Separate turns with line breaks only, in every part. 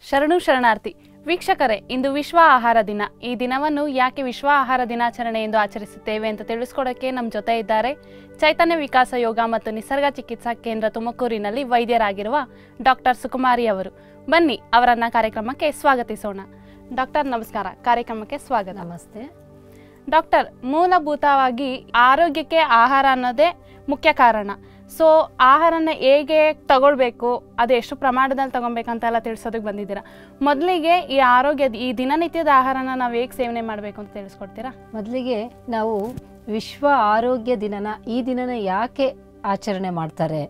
ಶರಣು ಶರಣಾರ್ಥಿ ವೀಕ್ಷಕರೇ ಇಂದು ವಿಶ್ವ ಆಹಾರ ದಿನ ಈ ದಿನವನ್ನು ಯಾಕೆ ವಿಶ್ವ ಆಹಾರ ದಿನಾಚರಣೆ ಎಂದು ಆಚರಿಸುತ್ತೇವೆ ಅಂತ ತಿಳಿಸ್ಕೊಡೋಕ್ಕೆ ನಮ್ಮ ಜೊತೆ ಇದ್ದಾರೆ ಚೈತನ್ಯ ವಿಕಾಸ ಯೋಗ ಮತ್ತು ನಿಸರ್ಗ ಚಿಕಿತ್ಸಾ ಕೇಂದ್ರ ತುಮಕೂರಿನಲ್ಲಿ ವೈದ್ಯರಾಗಿರುವ ಡಾಕ್ಟರ್ ಸುಕುಮಾರಿ ಅವರು ಬನ್ನಿ ಅವರನ್ನ ಕಾರ್ಯಕ್ರಮಕ್ಕೆ ಸ್ವಾಗತಿಸೋಣ ಡಾಕ್ಟರ್ ನಮಸ್ಕಾರ ಕಾರ್ಯಕ್ರಮಕ್ಕೆ ಸ್ವಾಗತ
ನಮಸ್ತೆ
ಡಾಕ್ಟರ್ ಮೂಲಭೂತವಾಗಿ ಆರೋಗ್ಯಕ್ಕೆ ಆಹಾರ ಅನ್ನೋದೇ ಮುಖ್ಯ ಕಾರಣ ಸೊ ಆಹಾರನ ಹೇಗೆ ತಗೊಳ್ಬೇಕು ಅದು ಎಷ್ಟು ಪ್ರಮಾಣದಲ್ಲಿ ತಗೊಬೇಕಂತೆಲ್ಲ ತಿಳಿಸೋದಕ್ಕೆ ಬಂದಿದ್ದೀರಾ ಮೊದಲಿಗೆ ಈ ಆರೋಗ್ಯದ ಈ ದಿನನಿತ್ಯದ ಆಹಾರನ ನಾವು ಹೇಗೆ ಸೇವನೆ ಮಾಡಬೇಕು ಅಂತ ತಿಳಿಸ್ಕೊಡ್ತೀರಾ
ಮೊದಲಿಗೆ ನಾವು ವಿಶ್ವ ಆರೋಗ್ಯ ದಿನನ ಈ ದಿನನ ಯಾಕೆ ಆಚರಣೆ ಮಾಡ್ತಾರೆ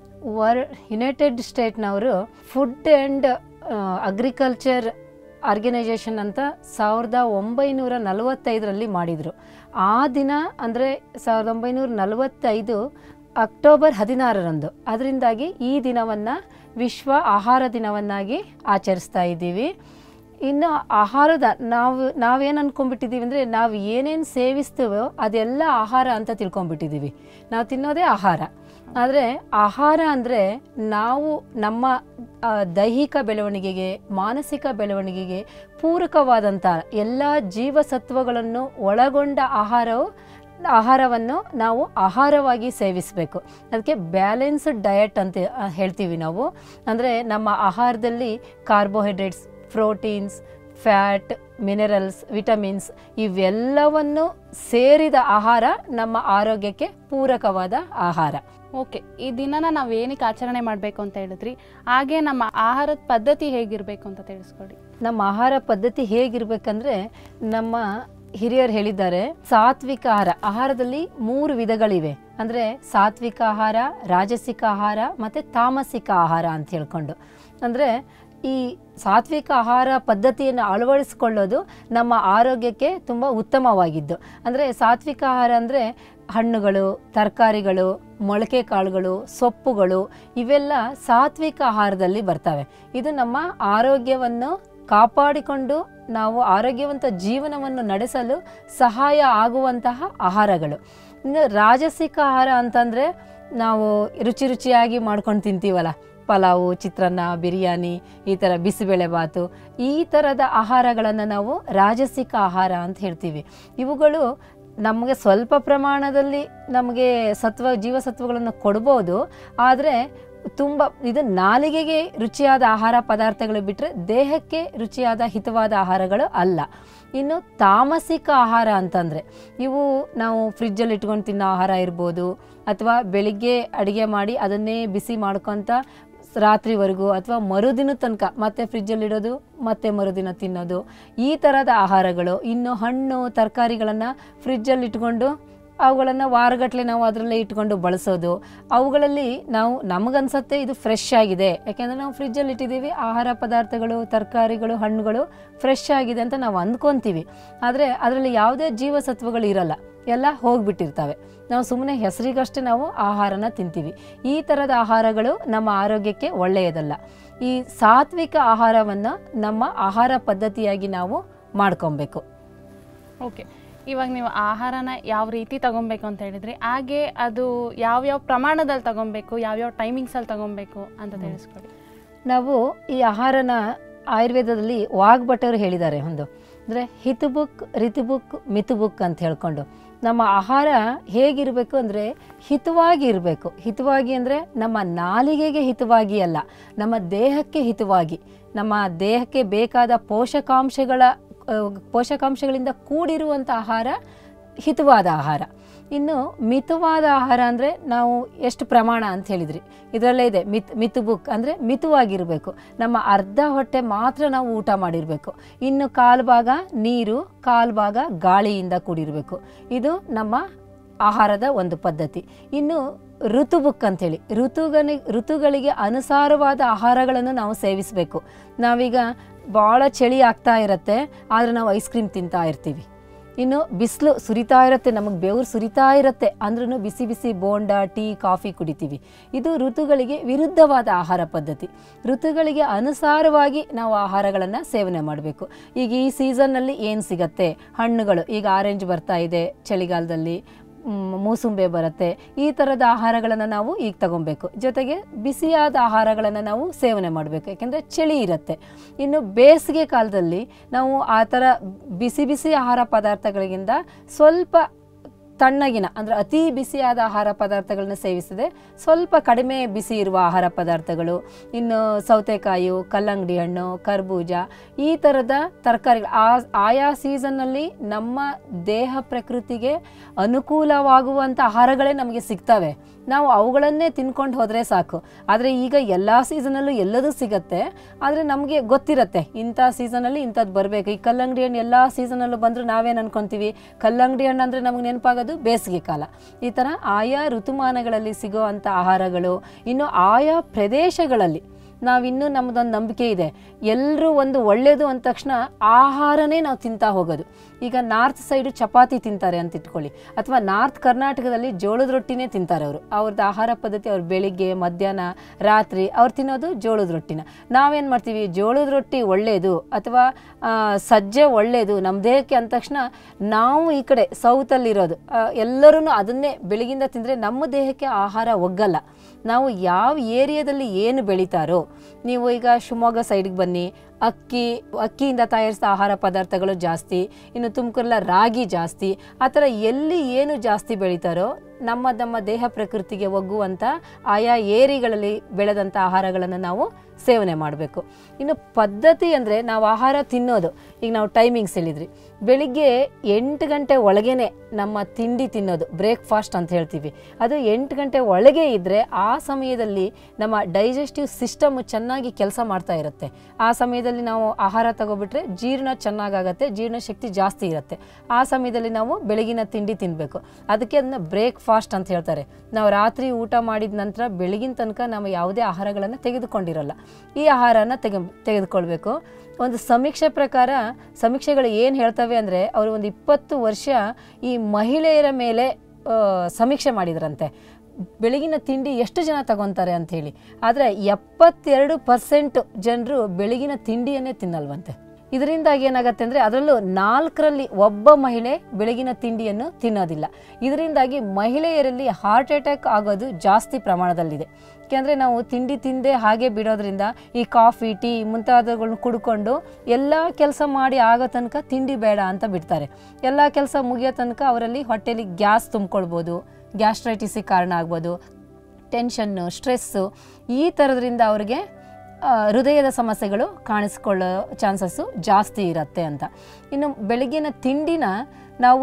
ವರ್ ಯುನೈಟೆಡ್ ಸ್ಟೇಟ್ನವರು ಫುಡ್ ಆ್ಯಂಡ್ ಅಗ್ರಿಕಲ್ಚರ್ ಆರ್ಗನೈಜೇಷನ್ ಅಂತ ಸಾವಿರದ ಒಂಬೈನೂರ ನಲವತ್ತೈದರಲ್ಲಿ ಮಾಡಿದರು ಆ ದಿನ ಅಂದರೆ ಸಾವಿರದ ಒಂಬೈನೂರ ನಲವತ್ತೈದು ಅಕ್ಟೋಬರ್ ಹದಿನಾರರಂದು ಅದರಿಂದಾಗಿ ಈ ದಿನವನ್ನು ವಿಶ್ವ ಆಹಾರ ದಿನವನ್ನಾಗಿ ಆಚರಿಸ್ತಾ ಇದ್ದೀವಿ ಇನ್ನು ಆಹಾರದ ನಾವು ನಾವೇನು ಅಂದ್ಕೊಂಡ್ಬಿಟ್ಟಿದ್ದೀವಿ ಅಂದರೆ ನಾವು ಏನೇನು ಸೇವಿಸ್ತೀವೋ ಅದೆಲ್ಲ ಆಹಾರ ಅಂತ ತಿಳ್ಕೊಂಡ್ಬಿಟ್ಟಿದ್ದೀವಿ ನಾವು ತಿನ್ನೋದೇ ಆಹಾರ ಆದರೆ ಆಹಾರ ಅಂದರೆ ನಾವು ನಮ್ಮ ಆ, ದೈಹಿಕ ಬೆಳವಣಿಗೆಗೆ ಮಾನಸಿಕ ಬೆಳವಣಿಗೆಗೆ ಪೂರಕವಾದಂಥ ಎಲ್ಲ ಜೀವಸತ್ವಗಳನ್ನು ಒಳಗೊಂಡ ಆಹಾರವು ಆಹಾರವನ್ನು ನಾವು ಆಹಾರವಾಗಿ ಸೇವಿಸಬೇಕು ಅದಕ್ಕೆ ಬ್ಯಾಲೆನ್ಸ್ಡ್ ಡಯಟ್ ಅಂತ ಆ, ಹೇಳ್ತೀವಿ ನಾವು ಅಂದರೆ ನಮ್ಮ ಆಹಾರದಲ್ಲಿ carbohydrates proteins fat minerals vitamins ಇವೆಲ್ಲವನ್ನು ಸೇರಿದ ಆಹಾರ ನಮ್ಮ ಆರೋಗ್ಯಕ್ಕೆ ಪೂರಕವಾದ ಆಹಾರ
ಓಕೆ ಈ ದಿನನ ನಾವು ಏನಕ್ಕೆ ಆಚರಣೆ ಮಾಡಬೇಕು ಅಂತ ಹೇಳಿದ್ರಿ ಹಾಗೆ ನಮ್ಮ ಆಹಾರದ ಪದ್ಧತಿ ಹೇಗಿರಬೇಕು ಅಂತ ತಿಳಿಸ್ಕೊಡಿ
ನಮ್ಮ ಆಹಾರ ಪದ್ಧತಿ ಹೇಗಿರ್ಬೇಕಂದ್ರೆ ನಮ್ಮ ಹಿರಿಯರು ಹೇಳಿದ್ದಾರೆ ಸಾತ್ವಿಕ ಆಹಾರ ಆಹಾರದಲ್ಲಿ ಮೂರು ವಿಧಗಳಿವೆ ಅಂದರೆ ಸಾತ್ವಿಕ ಆಹಾರ ರಾಜಸಿಕ ಆಹಾರ ಮತ್ತು ತಾಮಸಿಕ ಆಹಾರ ಅಂತ ಹೇಳ್ಕೊಂಡು ಅಂದರೆ ಈ ಸಾತ್ವಿಕ ಆಹಾರ ಪದ್ಧತಿಯನ್ನು ಅಳವಡಿಸ್ಕೊಳ್ಳೋದು ನಮ್ಮ ಆರೋಗ್ಯಕ್ಕೆ ತುಂಬ ಉತ್ತಮವಾಗಿದ್ದು ಅಂದರೆ ಸಾತ್ವಿಕ ಆಹಾರ ಅಂದರೆ ಹಣ್ಣುಗಳು ತರಕಾರಿಗಳು ಮೊಳಕೆ ಕಾಳುಗಳು ಸೊಪ್ಪುಗಳು ಇವೆಲ್ಲ ಸಾತ್ವಿಕ ಆಹಾರದಲ್ಲಿ ಬರ್ತವೆ ಇದು ನಮ್ಮ ಆರೋಗ್ಯವನ್ನು ಕಾಪಾಡಿಕೊಂಡು ನಾವು ಆರೋಗ್ಯವಂತ ಜೀವನವನ್ನು ನಡೆಸಲು ಸಹಾಯ ಆಗುವಂತಹ ಆಹಾರಗಳು ಇನ್ನು ರಾಜಸಿಕ ಆಹಾರ ಅಂತಂದರೆ ನಾವು ರುಚಿ ರುಚಿಯಾಗಿ ಮಾಡ್ಕೊಂಡು ತಿಂತೀವಲ್ಲ ಪಲಾವು ಚಿತ್ರಾನ್ನ ಬಿರಿಯಾನಿ ಈ ಥರ ಬಿಸಿಬೇಳೆಬಾತು ಈ ಥರದ ಆಹಾರಗಳನ್ನು ನಾವು ರಾಜಸಿಕ ಆಹಾರ ಅಂತ ಹೇಳ್ತೀವಿ ಇವುಗಳು ನಮಗೆ ಸ್ವಲ್ಪ ಪ್ರಮಾಣದಲ್ಲಿ ನಮಗೆ ಸತ್ವ ಜೀವಸತ್ವಗಳನ್ನು ಕೊಡ್ಬೋದು ಆದರೆ ತುಂಬ ಇದು ನಾಲಿಗೆಗೆ ರುಚಿಯಾದ ಆಹಾರ ಪದಾರ್ಥಗಳು ಬಿಟ್ಟರೆ ದೇಹಕ್ಕೆ ರುಚಿಯಾದ ಹಿತವಾದ ಆಹಾರಗಳು ಅಲ್ಲ ಇನ್ನು ತಾಮಸಿಕ ಆಹಾರ ಅಂತಂದರೆ ಇವು ನಾವು ಫ್ರಿಜ್ಜಲ್ಲಿ ಇಟ್ಕೊಂಡು ತಿನ್ನೋ ಆಹಾರ ಇರ್ಬೋದು ಅಥವಾ ಬೆಳಿಗ್ಗೆ ಅಡುಗೆ ಮಾಡಿ ಅದನ್ನೇ ಬಿಸಿ ಮಾಡ್ಕೊತ ರಾತ್ರಿವರೆಗೂ ಅಥವಾ ಮರುದಿನ ತನಕ ಮತ್ತೆ ಫ್ರಿಜ್ಜಲ್ಲಿ ಇಡೋದು ಮತ್ತೆ ಮರುದಿನ ತಿನ್ನೋದು ಈ ಥರದ ಆಹಾರಗಳು ಇನ್ನು ಹಣ್ಣು ತರಕಾರಿಗಳನ್ನು ಫ್ರಿಜ್ಜಲ್ಲಿ ಇಟ್ಕೊಂಡು ಅವುಗಳನ್ನು ವಾರಗಟ್ಟಲೆ ನಾವು ಅದರಲ್ಲೇ ಇಟ್ಕೊಂಡು ಬಳಸೋದು ಅವುಗಳಲ್ಲಿ ನಾವು ನಮಗನ್ಸತ್ತೆ ಇದು ಫ್ರೆಶ್ ಆಗಿದೆ ಯಾಕೆಂದರೆ ನಾವು ಫ್ರಿಜ್ಜಲ್ಲಿ ಇಟ್ಟಿದ್ದೀವಿ ಆಹಾರ ಪದಾರ್ಥಗಳು ತರಕಾರಿಗಳು ಹಣ್ಣುಗಳು ಫ್ರೆಶ್ ಆಗಿದೆ ಅಂತ ನಾವು ಅಂದ್ಕೊತೀವಿ ಆದರೆ ಅದರಲ್ಲಿ ಯಾವುದೇ ಜೀವಸತ್ವಗಳು ಇರಲ್ಲ ಎಲ್ಲ ಹೋಗ್ಬಿಟ್ಟಿರ್ತವೆ ನಾವು ಸುಮ್ಮನೆ ಹೆಸರಿಗಷ್ಟೇ ನಾವು ಆಹಾರನ ತಿಂತೀವಿ ಈ ಥರದ ಆಹಾರಗಳು ನಮ್ಮ ಆರೋಗ್ಯಕ್ಕೆ ಒಳ್ಳೆಯದಲ್ಲ ಈ ಸಾತ್ವಿಕ ಆಹಾರವನ್ನು ನಮ್ಮ ಆಹಾರ ಪದ್ಧತಿಯಾಗಿ ನಾವು ಮಾಡ್ಕೊಬೇಕು
ಓಕೆ ಇವಾಗ ನೀವು ಆಹಾರನ ಯಾವ ರೀತಿ ತಗೊಬೇಕು ಅಂತ ಹೇಳಿದ್ರಿ ಹಾಗೆ ಅದು ಯಾವ್ಯಾವ ಪ್ರಮಾಣದಲ್ಲಿ ತಗೊಬೇಕು ಯಾವ್ಯಾವ ಟೈಮಿಂಗ್ಸಲ್ಲಿ ತಗೊಬೇಕು ಅಂತ ತಿಳಿಸ್ಕೊಡಿ
ನಾವು ಈ ಆಹಾರನ ಆಯುರ್ವೇದದಲ್ಲಿ ವಾಗ್ಭಟರು ಹೇಳಿದ್ದಾರೆ ಒಂದು ಅಂದರೆ ಹಿತುಬುಕ್ ರಿತುಬುಕ್ ಮಿತುಬುಕ್ ಅಂತ ಹೇಳ್ಕೊಂಡು ನಮ್ಮ ಆಹಾರ ಹೇಗಿರಬೇಕು ಅಂದರೆ ಹಿತವಾಗಿ ಇರಬೇಕು ಹಿತವಾಗಿ ಅಂದರೆ ನಮ್ಮ ನಾಲಿಗೆಗೆ ಹಿತವಾಗಿ ಅಲ್ಲ ನಮ್ಮ ದೇಹಕ್ಕೆ ಹಿತವಾಗಿ ನಮ್ಮ ದೇಹಕ್ಕೆ ಬೇಕಾದ ಪೋಷಕಾಂಶಗಳ ಆ, ಪೋಷಕಾಂಶಗಳಿಂದ ಕೂಡಿರುವಂಥ ಆಹಾರ ಹಿತವಾದ ಆಹಾರ ಇನ್ನು ಮಿತವಾದ ಆಹಾರ ಅಂದರೆ ನಾವು ಎಷ್ಟು ಪ್ರಮಾಣ ಅಂತ ಹೇಳಿದ್ರಿ ಇದರಲ್ಲೇ ಇದೆ ಮಿತ್ ಮಿತು ಬುಕ್ ಅಂದರೆ ಮಿತವಾಗಿರಬೇಕು ನಮ್ಮ ಅರ್ಧ ಹೊಟ್ಟೆ ಮಾತ್ರ ನಾವು ಊಟ ಮಾಡಿರಬೇಕು ಇನ್ನು ಕಾಲು ಭಾಗ ನೀರು ಕಾಲು ಭಾಗ ಗಾಳಿಯಿಂದ ಕೂಡಿರಬೇಕು ಇದು ನಮ್ಮ ಆಹಾರದ ಒಂದು ಪದ್ಧತಿ ಇನ್ನು ಋತುಬುಕ್ ಅಂತೇಳಿ ಋತುಗನಿ ಋತುಗಳಿಗೆ ಅನುಸಾರವಾದ ಆಹಾರಗಳನ್ನು ನಾವು ಸೇವಿಸಬೇಕು ನಾವೀಗ ಭಾಳ ಚಳಿ ಆಗ್ತಾ ಇರತ್ತೆ ಆದರೆ ನಾವು ಐಸ್ ಕ್ರೀಮ್ ತಿಂತಾ ಇರ್ತೀವಿ ಇನ್ನು ಬಿಸಿಲು ಸುರಿತಾ ಇರುತ್ತೆ ನಮಗೆ ಬೆವರು ಸುರಿತಾ ಇರುತ್ತೆ ಅಂದ್ರೂ ಬಿಸಿ ಬಿಸಿ ಬೋಂಡ ಟೀ ಕಾಫಿ ಕುಡಿತೀವಿ ಇದು ಋತುಗಳಿಗೆ ವಿರುದ್ಧವಾದ ಆಹಾರ ಪದ್ಧತಿ ಋತುಗಳಿಗೆ ಅನುಸಾರವಾಗಿ ನಾವು ಆಹಾರಗಳನ್ನು ಸೇವನೆ ಮಾಡಬೇಕು ಈಗ ಈ ಸೀಸನ್ನಲ್ಲಿ ಏನು ಸಿಗತ್ತೆ ಹಣ್ಣುಗಳು ಈಗ ಆರೆಂಜ್ ಬರ್ತಾ ಇದೆ ಚಳಿಗಾಲದಲ್ಲಿ ಮ್, ಮೂಸುಂಬೆ ಬರುತ್ತೆ ಈ ಥರದ ಆಹಾರಗಳನ್ನು ನಾವು ಈಗ ತಗೊಬೇಕು ಜೊತೆಗೆ ಬಿಸಿಯಾದ ಆಹಾರಗಳನ್ನು ನಾವು ಸೇವನೆ ಮಾಡಬೇಕು ಯಾಕೆಂದರೆ ಚಳಿ ಇರುತ್ತೆ ಇನ್ನು ಬೇಸಿಗೆ ಕಾಲದಲ್ಲಿ ನಾವು ಆ ಥರ ಬಿಸಿ ಬಿಸಿ ಆಹಾರ ಪದಾರ್ಥಗಳಿಗಿಂತ ಸ್ವಲ್ಪ ತಣ್ಣಗಿನ ಅಂದರೆ ಅತಿ ಬಿಸಿಯಾದ ಆಹಾರ ಪದಾರ್ಥಗಳನ್ನ ಸೇವಿಸದೆ ಸ್ವಲ್ಪ ಕಡಿಮೆ ಬಿಸಿ ಇರುವ ಆಹಾರ ಪದಾರ್ಥಗಳು ಇನ್ನು ಸೌತೆಕಾಯಿ ಕಲ್ಲಂಗಡಿ ಹಣ್ಣು ಕರ್ಬೂಜ ಈ ಥರದ ತರಕಾರಿಗಳು ಆ ಆಯಾ ಸೀಸನ್ನಲ್ಲಿ ನಮ್ಮ ದೇಹ ಪ್ರಕೃತಿಗೆ ಅನುಕೂಲವಾಗುವಂಥ ಆಹಾರಗಳೇ ನಮಗೆ ಸಿಗ್ತವೆ ನಾವು ಅವುಗಳನ್ನೇ ತಿನ್ಕೊಂಡು ಹೋದರೆ ಸಾಕು ಆದರೆ ಈಗ ಎಲ್ಲ ಸೀಸನಲ್ಲೂ ಎಲ್ಲದೂ ಸಿಗತ್ತೆ ಆದರೆ ನಮಗೆ ಗೊತ್ತಿರತ್ತೆ ಇಂಥ ಸೀಸನಲ್ಲಿ ಇಂಥದ್ದು ಬರಬೇಕು ಈ ಕಲ್ಲಂಗಡಿ ಹಣ್ಣು ಎಲ್ಲ ಸೀಸನಲ್ಲೂ ಬಂದರೂ ನಾವೇನು ಅನ್ಕೊಂತೀವಿ ಕಲ್ಲಂಗಡಿ ಹಣ್ಣು ಅಂದರೆ ನಮಗೆ ನೆನಪಾಗೋದು ಬೇಸಿಗೆ ಕಾಲ ಈ ಥರ ಆಯಾ ಋತುಮಾನಗಳಲ್ಲಿ ಸಿಗುವಂಥ ಆಹಾರಗಳು ಇನ್ನು ಆಯಾ ಪ್ರದೇಶಗಳಲ್ಲಿ ನಾವಿನ್ನೂ ನಮ್ಮದೊಂದು ನಂಬಿಕೆ ಇದೆ ಎಲ್ಲರೂ ಒಂದು ಒಳ್ಳೆಯದು ಅಂದ ತಕ್ಷಣ ಆಹಾರನೇ ನಾವು ತಿಂತಾ ಹೋಗೋದು ಈಗ ನಾರ್ತ್ ಸೈಡು ಚಪಾತಿ ತಿಂತಾರೆ ಅಂತ ಇಟ್ಕೊಳ್ಳಿ ಅಥವಾ ನಾರ್ತ್ ಕರ್ನಾಟಕದಲ್ಲಿ ಜೋಳದ ರೊಟ್ಟಿನೇ ತಿಂತಾರೆ ಅವರು ಅವ್ರದ್ದು ಆಹಾರ ಪದ್ಧತಿ ಅವ್ರು ಬೆಳಿಗ್ಗೆ ಮಧ್ಯಾಹ್ನ ರಾತ್ರಿ ಅವ್ರು ತಿನ್ನೋದು ಜೋಳದ ರೊಟ್ಟಿನ ನಾವೇನು ಮಾಡ್ತೀವಿ ಜೋಳದ ರೊಟ್ಟಿ ಒಳ್ಳೆಯದು ಅಥವಾ ಆ, ಸಜ್ಜೆ ಒಳ್ಳೆಯದು ನಮ್ಮ ದೇಹಕ್ಕೆ ಅಂದ ತಕ್ಷಣ ನಾವು ಈ ಕಡೆ ಸೌತಲ್ಲಿರೋದು ಎಲ್ಲರೂ ಅದನ್ನೇ ಬೆಳಗಿಂದ ತಿಂದರೆ ನಮ್ಮ ದೇಹಕ್ಕೆ ಆಹಾರ ಒಗ್ಗಲ್ಲ ನಾವು ಯಾವ ಏರಿಯಾದಲ್ಲಿ ಏನು ಬೆಳೀತಾರೋ ನೀವು ಈಗ ಶಿವಮೊಗ್ಗ ಸೈಡ್ಗೆ ಬನ್ನಿ ಅಕ್ಕಿ ಅಕ್ಕಿಯಿಂದ ತಯಾರಿಸಿದ ಆಹಾರ ಪದಾರ್ಥಗಳು ಜಾಸ್ತಿ ಇನ್ನು ತುಮಕೂರೆಲ್ಲ ರಾಗಿ ಜಾಸ್ತಿ ಆ ಥರ ಎಲ್ಲಿ ಏನು ಜಾಸ್ತಿ ಬೆಳೀತಾರೋ ನಮ್ಮ ನಮ್ಮ ದೇಹ ಪ್ರಕೃತಿಗೆ ಒಗ್ಗುವಂಥ ಆಯಾ ಏರಿಗಳಲ್ಲಿ ಬೆಳೆದಂಥ ಆಹಾರಗಳನ್ನು ನಾವು ಸೇವನೆ ಮಾಡಬೇಕು ಇನ್ನು ಪದ್ಧತಿ ಅಂದರೆ ನಾವು ಆಹಾರ ತಿನ್ನೋದು ಈಗ ನಾವು ಟೈಮಿಂಗ್ಸ್ ಹೇಳಿದ್ರಿ ಬೆಳಿಗ್ಗೆ ಎಂಟು ಗಂಟೆ ಒಳಗೇನೆ ನಮ್ಮ ತಿಂಡಿ ತಿನ್ನೋದು ಬ್ರೇಕ್ಫಾಸ್ಟ್ ಅಂತ ಹೇಳ್ತೀವಿ ಅದು ಎಂಟು ಗಂಟೆ ಒಳಗೆ ಇದ್ದರೆ ಆ ಸಮಯದಲ್ಲಿ ನಮ್ಮ ಡೈಜೆಸ್ಟಿವ್ ಸಿಸ್ಟಮ್ ಚೆನ್ನಾಗಿ ಕೆಲಸ ಮಾಡ್ತಾ ಇರುತ್ತೆ ಆ ಸಮಯದಲ್ಲಿ ನಾವು ಆಹಾರ ತಗೋಬಿಟ್ರೆ ಜೀರ್ಣ ಚೆನ್ನಾಗಾಗತ್ತೆ ಜೀರ್ಣಶಕ್ತಿ ಜಾಸ್ತಿ ಇರುತ್ತೆ ಆ ಸಮಯದಲ್ಲಿ ನಾವು ಬೆಳಗಿನ ತಿಂಡಿ ತಿನ್ನಬೇಕು ಅದಕ್ಕೆ ಅದನ್ನ ಬ್ರೇಕ್ಫಾಸ್ಟ್ ಅಂತ ಹೇಳ್ತಾರೆ ನಾವು ರಾತ್ರಿ ಊಟ ಮಾಡಿದ ನಂತರ ಬೆಳಗಿನ ತನಕ ನಾವು ಯಾವುದೇ ಆಹಾರಗಳನ್ನು ತೆಗೆದುಕೊಂಡಿರಲ್ಲ ಈ ಆಹಾರನ ತೆಗೆ ತೆಗೆದುಕೊಳ್ಬೇಕು ಒಂದು ಸಮೀಕ್ಷೆ ಪ್ರಕಾರ ಸಮೀಕ್ಷೆಗಳು ಏನು ಹೇಳ್ತವೆ ಅಂದರೆ ಅವರು ಒಂದು ಇಪ್ಪತ್ತು ವರ್ಷ ಈ ಮಹಿಳೆಯರ ಮೇಲೆ ಆ, ಸಮೀಕ್ಷೆ ಮಾಡಿದ್ರಂತೆ ಬೆಳಗಿನ ತಿಂಡಿ ಎಷ್ಟು ಜನ ತಗೊತಾರೆ ಅಂಥೇಳಿ ಆದರೆ ಎಪ್ಪತ್ತೆರಡು ಪರ್ಸೆಂಟ್ ಜನರು ಬೆಳಗಿನ ತಿಂಡಿಯನ್ನೇ ತಿನ್ನಲ್ವಂತೆ ಇದರಿಂದಾಗಿ ಏನಾಗುತ್ತೆ ಅಂದರೆ ಅದರಲ್ಲೂ ನಾಲ್ಕರಲ್ಲಿ ಒಬ್ಬ ಮಹಿಳೆ ಬೆಳಗಿನ ತಿಂಡಿಯನ್ನು ತಿನ್ನೋದಿಲ್ಲ ಇದರಿಂದಾಗಿ ಮಹಿಳೆಯರಲ್ಲಿ ಹಾರ್ಟ್ ಅಟ್ಯಾಕ್ ಆಗೋದು ಜಾಸ್ತಿ ಪ್ರಮಾಣದಲ್ಲಿದೆ ಯಾಕೆಂದರೆ ನಾವು ತಿಂಡಿ ತಿಂದೆ ಹಾಗೆ ಬಿಡೋದ್ರಿಂದ ಈ ಕಾಫಿ ಟೀ ಮುಂತಾದವುಗಳನ್ನ ಕುಡ್ಕೊಂಡು ಎಲ್ಲ ಕೆಲಸ ಮಾಡಿ ಆಗೋ ತನಕ ತಿಂಡಿ ಬೇಡ ಅಂತ ಬಿಡ್ತಾರೆ ಎಲ್ಲ ಕೆಲಸ ಮುಗಿಯೋ ತನಕ ಅವರಲ್ಲಿ ಹೊಟ್ಟೆಲಿ ಗ್ಯಾಸ್ ತುಂಬ್ಕೊಳ್ಬೋದು ಗ್ಯಾಸ್ಟ್ರೈಟಿಸಿಗೆ ಕಾರಣ ಆಗ್ಬೋದು ಟೆನ್ಷನ್ನು ಸ್ಟ್ರೆಸ್ಸು ಈ ಥರದ್ರಿಂದ ಅವ್ರಿಗೆ ಆ, ಹೃದಯದ ಸಮಸ್ಯೆಗಳು ಕಾಣಿಸ್ಕೊಳ್ಳೋ ಚಾನ್ಸಸ್ಸು ಜಾಸ್ತಿ ಇರುತ್ತೆ ಅಂತ ಇನ್ನು ಬೆಳಗಿನ ತಿಂಡಿನ ನಾವು